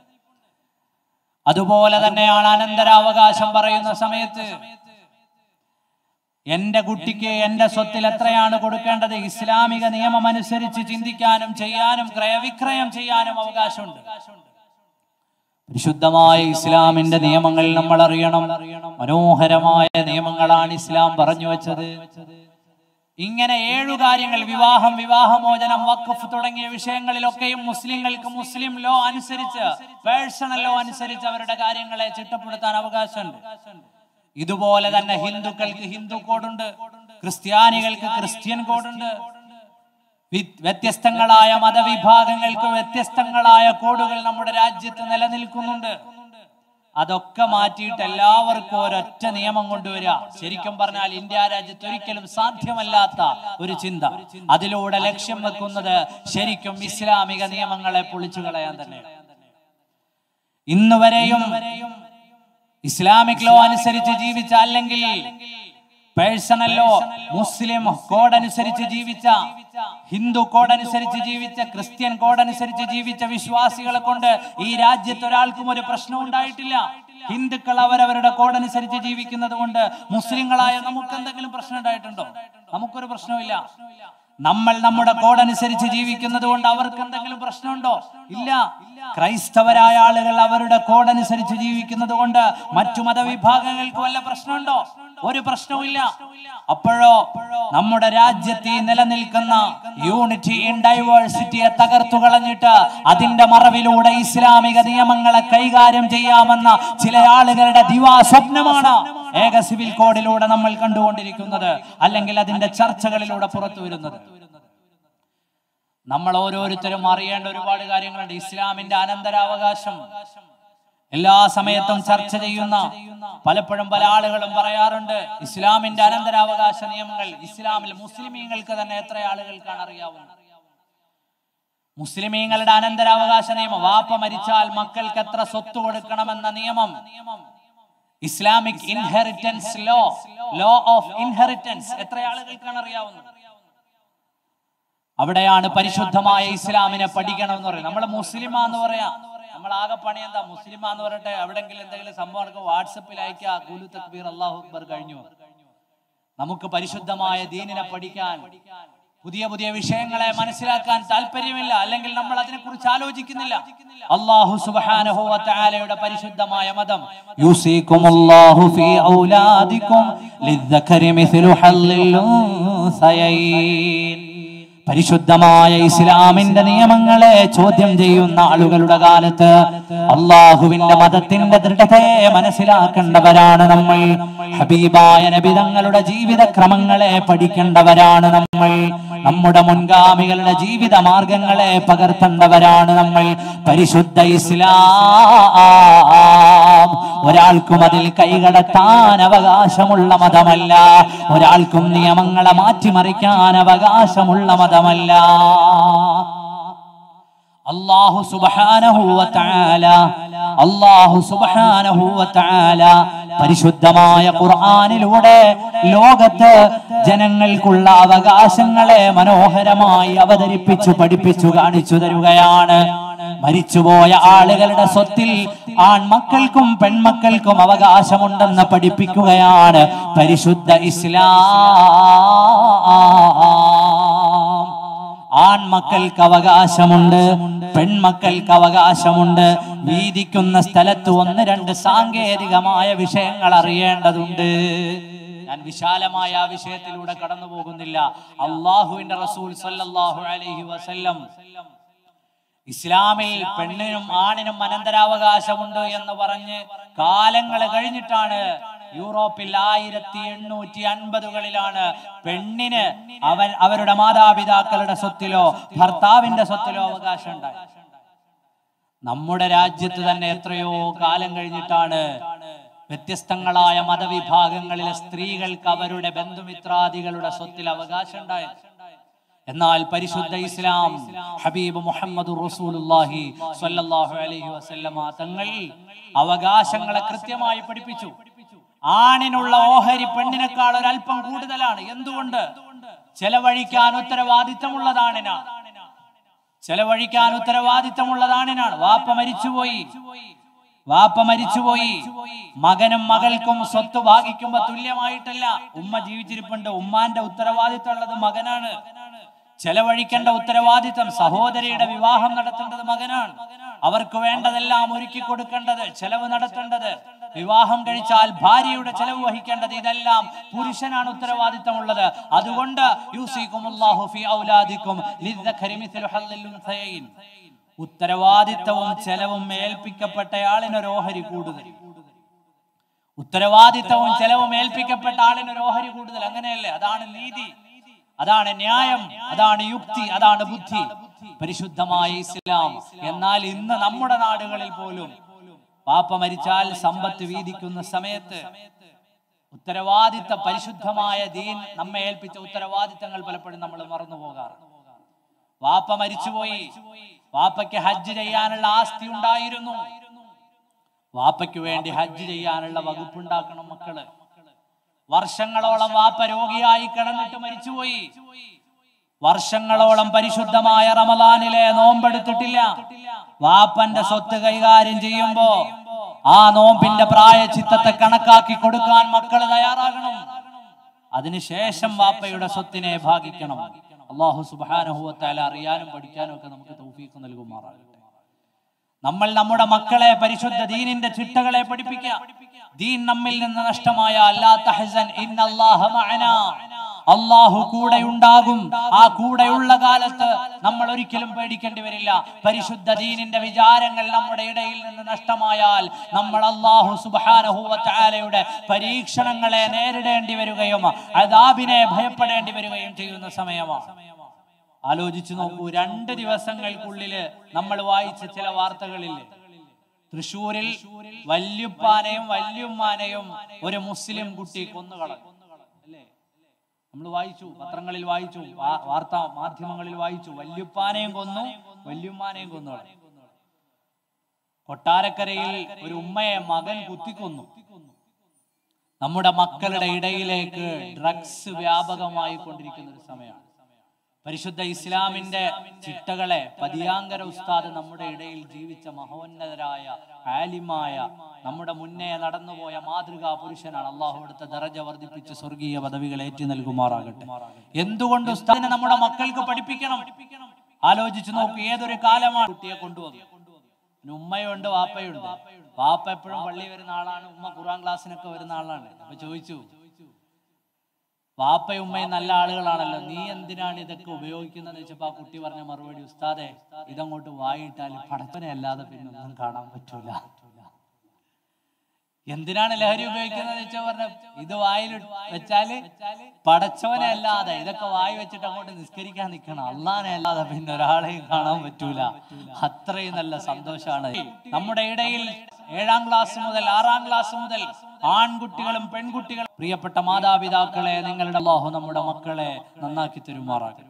അതുപോലെ തന്നെയാണ് അനന്തരാവകാശം പറയുന്ന സമയത്ത് എന്റെ കുട്ടിക്ക് എന്റെ സ്വത്തിൽ എത്രയാണ് കൊടുക്കേണ്ടത് ഇസ്ലാമിക നിയമം അനുസരിച്ച് ചിന്തിക്കാനും ചെയ്യാനും ക്രയവിക്രയം ചെയ്യാനും അവകാശമുണ്ട് പരിശുദ്ധമായ ഇസ്ലാമിന്റെ നിയമങ്ങൾ നമ്മൾ അറിയണം മനോഹരമായ നിയമങ്ങളാണ് ഇസ്ലാം പറഞ്ഞു വെച്ചത് ഇങ്ങനെ ഏഴു കാര്യങ്ങൾ വിവാഹം വിവാഹമോചനം വഖഫ് തുടങ്ങിയ വിഷയങ്ങളിലൊക്കെയും മുസ്ലിങ്ങൾക്ക് മുസ്ലിം ലോ അനുസരിച്ച് പേഴ്സണൽ ലോ അനുസരിച്ച് അവരുടെ കാര്യങ്ങളെ ചിട്ടപ്പെടുത്താൻ അവകാശമുണ്ട് ഇതുപോലെ തന്നെ ഹിന്ദുക്കൾക്ക് ഹിന്ദു കോഡുണ്ട് ക്രിസ്ത്യാനികൾക്ക് ക്രിസ്ത്യൻ കോഡുണ്ട് വി- വ്യത്യസ്തങ്ങളായ മതവിഭാഗങ്ങൾക്ക് വ്യത്യസ്തങ്ങളായ കോഡുകൾ നമ്മുടെ രാജ്യത്ത് നിലനിൽക്കുന്നുണ്ട് അതൊക്കെ മാറ്റിയിട്ട് എല്ലാവർക്കും ഒരൊറ്റ നിയമം കൊണ്ടുവരിക ശരിക്കും പറഞ്ഞാൽ ഇന്ത്യ രാജ്യത്ത് ഒരിക്കലും സാധ്യമല്ലാത്ത ഒരു ചിന്ത അതിലൂടെ ലക്ഷ്യം വെക്കുന്നത് ശരിക്കും ഇസ്ലാമിക നിയമങ്ങളെ പൊളിച്ചു കളയാൻ തന്നെ ഇന്ന് വരെയും ഇസ്ലാമിക് ലോ അനുസരിച്ച് ജീവിച്ച അല്ലെങ്കിൽ പേഴ്സണലോ മുസ്ലിം കോഡ് അനുസരിച്ച് ജീവിച്ച ഹിന്ദു കോഡ് അനുസരിച്ച് ജീവിച്ച ക്രിസ്ത്യൻ കോഡ് അനുസരിച്ച് ജീവിച്ച വിശ്വാസികളെ കൊണ്ട് ഈ രാജ്യത്ത് ഒരാൾക്കും ഒരു പ്രശ്നം ഉണ്ടായിട്ടില്ല ഹിന്ദുക്കൾ അവരവരുടെ കോഡ് അനുസരിച്ച് ജീവിക്കുന്നത് കൊണ്ട് മുസ്ലിങ്ങളായ നമുക്ക് എന്തെങ്കിലും പ്രശ്നം ഉണ്ടായിട്ടുണ്ടോ നമുക്കൊരു പ്രശ്നമില്ല നമ്മൾ നമ്മുടെ കോഡ് അനുസരിച്ച് ജീവിക്കുന്നത് കൊണ്ട് അവർക്ക് എന്തെങ്കിലും പ്രശ്നമുണ്ടോ ഇല്ല ക്രൈസ്തവരായ ആളുകൾ അവരുടെ കോഡ് അനുസരിച്ച് ജീവിക്കുന്നത് കൊണ്ട് മറ്റു മതവിഭാഗങ്ങൾക്ക് വല്ല പ്രശ്നമുണ്ടോ ഒരു പ്രശ്നവുമില്ല അപ്പോഴോ നമ്മുടെ രാജ്യത്ത് ഈ നിലനിൽക്കുന്ന യൂണിറ്റി ഇൻ ഡൈവേഴ്സിറ്റിയെ തകർത്തു കളഞ്ഞിട്ട് അതിന്റെ മറവിലൂടെ ഇസ്ലാമിക നിയമങ്ങളെ കൈകാര്യം ചെയ്യാമെന്ന ചില ആളുകളുടെ ദിവാസ്വപ്നമാണ് ഏക സിവിൽ കോഡിലൂടെ നമ്മൾ കണ്ടുകൊണ്ടിരിക്കുന്നത് അല്ലെങ്കിൽ അതിന്റെ ചർച്ചകളിലൂടെ പുറത്തു വരുന്നത് നമ്മൾ ഓരോരുത്തരും അറിയേണ്ട ഒരുപാട് കാര്യങ്ങളുണ്ട് ഇസ്ലാമിന്റെ അനന്തരാവകാശം എല്ലാ സമയത്തും ചർച്ച ചെയ്യുന്ന പലപ്പോഴും പല ആളുകളും പറയാറുണ്ട് ഇസ്ലാമിന്റെ അനന്തരാവകാശ നിയമങ്ങൾ ഇസ്ലാമിൽ മുസ്ലിമീങ്ങൾക്ക് തന്നെ എത്ര ആളുകൾക്കാണ് അറിയാവുന്നത് മുസ്ലിമീങ്ങളുടെ അനന്തരാവകാശ നിയമം വാപ്പ മരിച്ചാൽ മക്കൾക്ക് എത്ര സ്വത്ത് കൊടുക്കണമെന്ന നിയമം Islamic inheritance law law of inheritance എത്ര ആളുകൾക്കാണ് അറിയാവുന്നത് അവിടെയാണ് പരിശുദ്ധമായ ഇസ്ലാമിനെ പഠിക്കണം എന്ന് പറയുന്നത് നമ്മൾ മുസ്ലിമാന്ന് പറയാം നമ്മൾ ആകെ പണി എന്താ മുസ്ലിമാന്ന് പറഞ്ഞിട്ട് എവിടെങ്കിലും എന്തെങ്കിലും സംഭവം നടക്കും വാട്സപ്പിൽ അയക്കുക കൂലു തക്ബീർ അള്ളാഹു അക്ബർ കഴിഞ്ഞു നമുക്ക് പരിശുദ്ധമായ ദീനിനെ പഠിക്കാൻ പുതിയ പുതിയ വിഷയങ്ങളെ മനസ്സിലാക്കാൻ താല്പര്യമില്ല അല്ലെങ്കിൽ നമ്മൾ അതിനെക്കുറിച്ച് ആലോചിക്കുന്നില്ല അള്ളാഹു സുബ്ഹാനഹു വ തആലയുടെ പരിശുദ്ധമായ മതം യൂസിക്കുമുല്ലാഹു ഫീ ഔലാദിക്കും ലിദ്ദക്കരി മിസ്ലു ഹല്ലിൽ ഉൻസയൈൻ പരിശുദ്ധമായ ഇസ്ലാമിന്റെ നിയമങ്ങളെ ചോദ്യം ചെയ്യുന്ന ആളുകളുടെ കാലത്ത് അള്ളാഹുവിന്റെ മതത്തിന്റെ ദൃഢതയെ മനസ്സിലാക്കേണ്ടവരാണ് നമ്മൾ ഹബീബായ നബിതങ്ങളുടെ ജീവിതക്രമങ്ങളെ പഠിക്കേണ്ടവരാണ് നമ്മൾ നമ്മുടെ മുൻഗാമികളുടെ ജീവിത മാർഗങ്ങളെ പകർത്തേണ്ടവരാണ് നമ്മൾ പരിശുദ്ധ ഇസ്ലാം ഒരാൾക്കും അതിൽ കൈകടത്താൻ അവകാശമുള്ള മതമല്ല ഒരാൾക്കും നിയമങ്ങളെ മാറ്റിമറിക്കാൻ അവകാശമുള്ള മതമല്ല അള്ളാഹു സുബ്ഹാനഹു വ തആല അള്ളാഹു സുബ്ഹാനഹു വ തആല പരിശുദ്ധമായ ഖുർആനിലൂടെ ലോകത്ത് ജനങ്ങൾക്കുള്ള അവകാശങ്ങളെ മനോഹരമായി അവതരിപ്പിച്ചു പഠിപ്പിച്ചു കാണിച്ചു തരുകയാണ് മരിച്ചുപോയ ആളുകളുടെ സ്വത്തിൽ ആൺമക്കൾക്കും പെൺമക്കൾക്കും അവകാശമുണ്ടെന്ന് പഠിപ്പിക്കുകയാണ് പരിശുദ്ധ ഇസ്ലാം ആൺമക്കൾക്ക് അവകാശമുണ്ട് പെൺമക്കൾക്ക് അവകാശമുണ്ട് വീതിക്കുന്ന സ്ഥലത്ത് ഒന്ന് രണ്ട് സാങ്കേതികമായ വിഷയങ്ങൾ അറിയേണ്ടതുണ്ട് ഞാൻ വിശാലമായ ആ വിഷയത്തിലൂടെ കടന്നു പോകുന്നില്ല അള്ളാഹുവിന്റെ റസൂൽ സല്ലല്ലാഹു അലൈഹി വസല്ലം ഇസ്ലാമിൽ പെണ്ണിനും ആണിനും അനന്തരാവകാശമുണ്ട് എന്ന് പറഞ്ഞ് കാലങ്ങൾ കഴിഞ്ഞിട്ടാണ് യൂറോപ്പിൽ ആയിരത്തി എണ്ണൂറ്റി അൻപതുകളിലാണ് പെണ്ണിന് അവൻ അവരുടെ മാതാപിതാക്കളുടെ സ്വത്തിലോ ഭർത്താവിന്റെ സ്വത്തിലോ അവകാശം ഉണ്ടായി നമ്മുടെ രാജ്യത്ത് തന്നെ എത്രയോ കാലം കഴിഞ്ഞിട്ടാണ് വ്യത്യസ്തങ്ങളായ മതവിഭാഗങ്ങളിലെ സ്ത്രീകൾക്ക് അവരുടെ ബന്ധുമിത്രാദികളുടെ സ്വത്തിൽ അവകാശം ഉണ്ടായത് എന്നാൽ പരിശുദ്ധ ഇസ്ലാം ഹബീബ് മുഹമ്മദ് റസൂലുള്ളാഹി സ്വല്ലല്ലാഹു അലൈഹി വസല്ലമ തങ്ങൾ അവകാശങ്ങളെ കൃത്യമായി പഠിപ്പിച്ചു ആണിനുള്ള ഓഹരി പെണ്ണിനേക്കാൾ ഒരല്പം കൂടുതലാണ് എന്തുകൊണ്ട് ചെലവഴിക്കാൻ ഉത്തരവാദിത്തമുള്ളതാണിനാണ് ചെലവഴിക്കാൻ ഉത്തരവാദിത്തമുള്ളതാണിനാണ് വാപ്പ മരിച്ചുപോയി വാപ്പ മരിച്ചുപോയി മകനും മകൾക്കും സ്വത്ത് ഭാഗിക്കുമ്പോ തുല്യമായിട്ടല്ല ഉമ്മ ജീവിച്ചിരിപ്പുണ്ട് ഉമ്മാന്റെ ഉത്തരവാദിത്തം ഉള്ളത് മകനാണ് ചെലവഴിക്കേണ്ട ഉത്തരവാദിത്തം സഹോദരിയുടെ വിവാഹം നടത്തേണ്ടത് മകനാണ് അവർക്ക് വേണ്ടതെല്ലാം ഒരുക്കി കൊടുക്കേണ്ടത് ചെലവ് നടത്തേണ്ടത് വിവാഹം കഴിച്ചാൽ ഭാര്യയുടെ ചെലവ് വഹിക്കേണ്ടത് ഇതെല്ലാം പുരുഷനാണ് ഉത്തരവാദിത്തമുള്ളത് അതുകൊണ്ട് യൂസിക്കുമുല്ലാഹു ഫീ ഔലാദിക്കും ലിദ്ദഖരി മിസ്ലു ഹല്ലിൽ ഉൻസയൈൻ ഉത്തരവാദിത്തവും ചെലവും ഏൽപ്പിക്കപ്പെട്ടയാളിന് ഒരു ഓഹരി കൂടുതൽ ഉത്തരവാദിത്തവും ചെലവും ഏൽപ്പിക്കപ്പെട്ട ആളിന് ഒരു ഓഹരി കൂടുതൽ അങ്ങനെയല്ലേ അതാണ് നീതി അതാണ് ന്യായം അതാണ് യുക്തി അതാണ് ബുദ്ധി പരിശുദ്ധമായ ഇസ്ലാം എന്നാൽ ഇന്ന് നമ്മുടെ നാടുകളിൽ പോലും പാപ്പ മരിച്ചാൽ സമ്പത്ത് വീതിക്കുന്ന സമയത്ത് ഉത്തരവാദിത്ത പരിശുദ്ധമായ ദീൻ നമ്മെ ഏൽപ്പിച്ച ഉത്തരവാദിത്തങ്ങൾ പലപ്പോഴും നമ്മൾ മറന്നു പോകാറുണ്ട് വാപ്പ മരിച്ചുപോയി വാപ്പയ്ക്ക് ഹജ്ജ് ചെയ്യാനുള്ള ആസ്തി ഉണ്ടായിരുന്നു വാപ്പയ്ക്ക് വേണ്ടി ഹജ്ജ് ചെയ്യാനുള്ള വകുപ്പുണ്ടാക്കണം മക്കള് വർഷങ്ങളോളം വാപ്പ രോഗിയായി കിടന്നിട്ട് മരിച്ചുപോയി വർഷങ്ങളോളം പരിശുദ്ധമായ റമദാനിലെ നോമ്പെടുത്തിട്ടില്ല വാപ്പന്റെ സ്വത്ത് കൈകാര്യം ചെയ്യുമ്പോ ആ നോമ്പിന്റെ പ്രായച്ചിത്തത്തെ കണക്കാക്കി കൊടുക്കാൻ മക്കൾ തയ്യാറാകണം അതിനുശേഷം വാപ്പയുടെ സ്വത്തിനെ ഭാഗിക്കണം അള്ളാഹു സുബാനുഭവത്താല അറിയാനും പഠിക്കാനും ഒക്കെ നമുക്ക് തൗഫീഖ് നൽകുമാറാകട്ടെ നമ്മൾ നമ്മുടെ മക്കളെ പരിശുദ്ധ ദീനിന്റെ ചിട്ടകളെ പഠിപ്പിക്കുക ദീൻ നമ്മിൽ നിന്ന് നഷ്ടമായ അല്ലാ തഹസൻ ഇന്നല്ലാഹ മഅനാ അള്ളാഹു കൂടെ ഉണ്ടാകും ആ കൂടെയുള്ള കാലത്ത് നമ്മൾ ഒരിക്കലും പേടിക്കേണ്ടി വരില്ല പരിശുദ്ധ ദീനിന്റെ വിചാരങ്ങൾ നമ്മുടെ ഇടയിൽ നിന്ന് നഷ്ടമായാൽ നമ്മൾ അള്ളാഹു സുബാനഹുവലയുടെ പരീക്ഷണങ്ങളെ നേരിടേണ്ടി വരികയും അതാബിനെ ഭയപ്പെടേണ്ടി വരികയും ചെയ്യുന്ന സമയമാണ് ആലോചിച്ചു നോക്കൂ രണ്ട് ദിവസങ്ങൾക്കുള്ളില് നമ്മൾ വായിച്ച ചില വാർത്തകളില്ലേ തൃശൂരിൽ വല്യുപ്പാനെയും വല്യുമ്മാനെയും ഒരു മുസ്ലിം കുട്ടി കൊന്നുകളഞ്ഞു അല്ലേ നമ്മൾ വായിച്ചു പത്രങ്ങളിൽ വായിച്ചു വാ- വാർത്താ മാധ്യമങ്ങളിൽ വായിച്ചു വല്യുപ്പാനെയും കൊന്നു വല്യുമ്മാനെയും കൊന്നു കളഞ്ഞു. കൊട്ടാരക്കരയിൽ ഒരു ഉമ്മയെ മകൻ കുത്തിക്കൊന്നു നമ്മുടെ മക്കളുടെ ഇടയിലേക്ക് ഡ്രഗ്സ് വ്യാപകമായി കൊണ്ടിരിക്കുന്ന ഒരു സമയമാണ് പരിശുദ്ധ ഇസ്ലാമിന്റെ ചിട്ടകളെ പതിയാങ്കര ഉസ്താദ് നമ്മുടെ ഇടയിൽ ജീവിച്ച മഹോന്നതരായ ആലിമായ നമ്മുടെ മുന്നേ നടന്നുപോയ മാതൃകാ പുരുഷനാണ് അള്ളാഹു എടുത്ത ദറജ വർദ്ധിപ്പിച്ച് സ്വർഗീയ പദവികൾ ഏറ്റി നൽകുമാറാകട്ടെ എന്തുകൊണ്ട് ഉസ്താദിനെ നമ്മുടെ മക്കൾക്ക് പഠിപ്പിക്കണം ആലോചിച്ചു നോക്കൂ ഏതൊരു കാലമാണ് കുട്ടിയെ കൊണ്ടുവന്നു പിന്നെ ഉമ്മയുണ്ട് വാപ്പയുണ്ട് വാപ്പ എപ്പോഴും പള്ളി വരുന്ന ആളാണ് ഉമ്മ ഖുറാൻ ക്ലാസ്സിനൊക്കെ വരുന്ന ആളാണ് അപ്പൊ ചോദിച്ചു വാപ്പയും ഉമ്മയും നല്ല ആളുകളാണല്ലോ നീ എന്തിനാണ് ഇതൊക്കെ ഉപയോഗിക്കുന്നത് വെച്ചപ്പോ ആ കുട്ടി പറഞ്ഞ മറുപടി ഉസ്താദെ ഇതങ്ങോട്ട് വായിട്ടാൽ പടപ്പനെ അല്ലാതെ പിന്നെ ഒന്നും കാണാൻ പറ്റൂല എന്തിനാണ് ലഹരി ഉപയോഗിക്കുന്നത് വെച്ചാൽ പറഞ്ഞ ഇത് വായിൽ വെച്ചാല് പടച്ചവനെ അല്ലാതെ ഇതൊക്കെ വായി വെച്ചിട്ട് അങ്ങോട്ട് നിസ്കരിക്കാൻ നിൽക്കണം അള്ളാനെ അല്ലാതെ പിന്നെ ഒരാളെയും കാണാൻ പറ്റൂല അത്രയും നല്ല സന്തോഷമാണ് നമ്മുടെ ഇടയിൽ ഏഴാം ക്ലാസ് മുതൽ ആറാം ക്ലാസ് മുതൽ ആൺകുട്ടികളും പെൺകുട്ടികളും പ്രിയപ്പെട്ട മാതാപിതാക്കളെ നിങ്ങളുടെ അള്ളാഹു നമ്മുടെ മക്കളെ നന്നാക്കി തരുമാറാകട്ടെ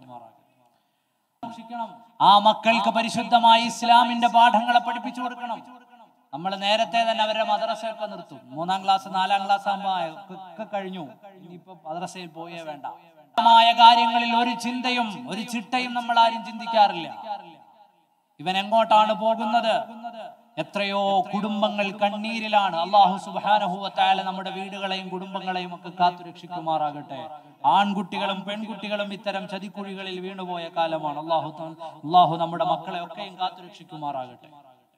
ആ മക്കൾക്ക് പരിശുദ്ധമായി ഇസ്ലാമിന്റെ പാഠങ്ങളെ പഠിപ്പിച്ചു കൊടുക്കണം നമ്മൾ നേരത്തെ തന്നെ അവരുടെ മദ്രസയൊക്കെ നിർത്തും മൂന്നാം ക്ലാസ് നാലാം ക്ലാസ് ആകുമ്പോ ഒക്കെ കഴിഞ്ഞു ഇനിയിപ്പോ മദ്രസയിൽ പോയേ വേണ്ട മായ കാര്യങ്ങളിൽ ഒരു ചിന്തയും ഒരു ചിട്ടയും നമ്മൾ ആരും ചിന്തിക്കാറില്ല ഇവൻ എങ്ങോട്ടാണ് പോകുന്നത് എത്രയോ കുടുംബങ്ങൾ കണ്ണീരിലാണ് അള്ളാഹു സുബാനഹുവത്തായ നമ്മുടെ വീടുകളെയും കുടുംബങ്ങളെയും ഒക്കെ കാത്തുരക്ഷിക്കുമാറാകട്ടെ ആൺകുട്ടികളും പെൺകുട്ടികളും ഇത്തരം ചതിക്കുഴികളിൽ വീണുപോയ കാലമാണ് അള്ളാഹു ത- അള്ളാഹു നമ്മുടെ മക്കളെ ഒക്കെയും കാത്തുരക്ഷിക്കുമാറാകട്ടെ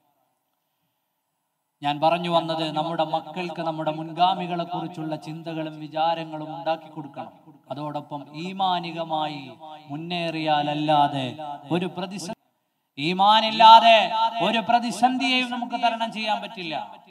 ഞാൻ പറഞ്ഞു വന്നത് നമ്മുടെ മക്കൾക്ക് നമ്മുടെ മുൻഗാമികളെ കുറിച്ചുള്ള ചിന്തകളും വിചാരങ്ങളും ഉണ്ടാക്കി കൊടുക്കണം അതോടൊപ്പം ഈമാനികമായി മുന്നേറിയാലല്ലാതെ ഒരു പ്രതിസന്ധി ഈമാനില്ലാതെ ഒരു പ്രതിസന്ധിയെയും നമുക്ക് തരണം ചെയ്യാൻ പറ്റില്ല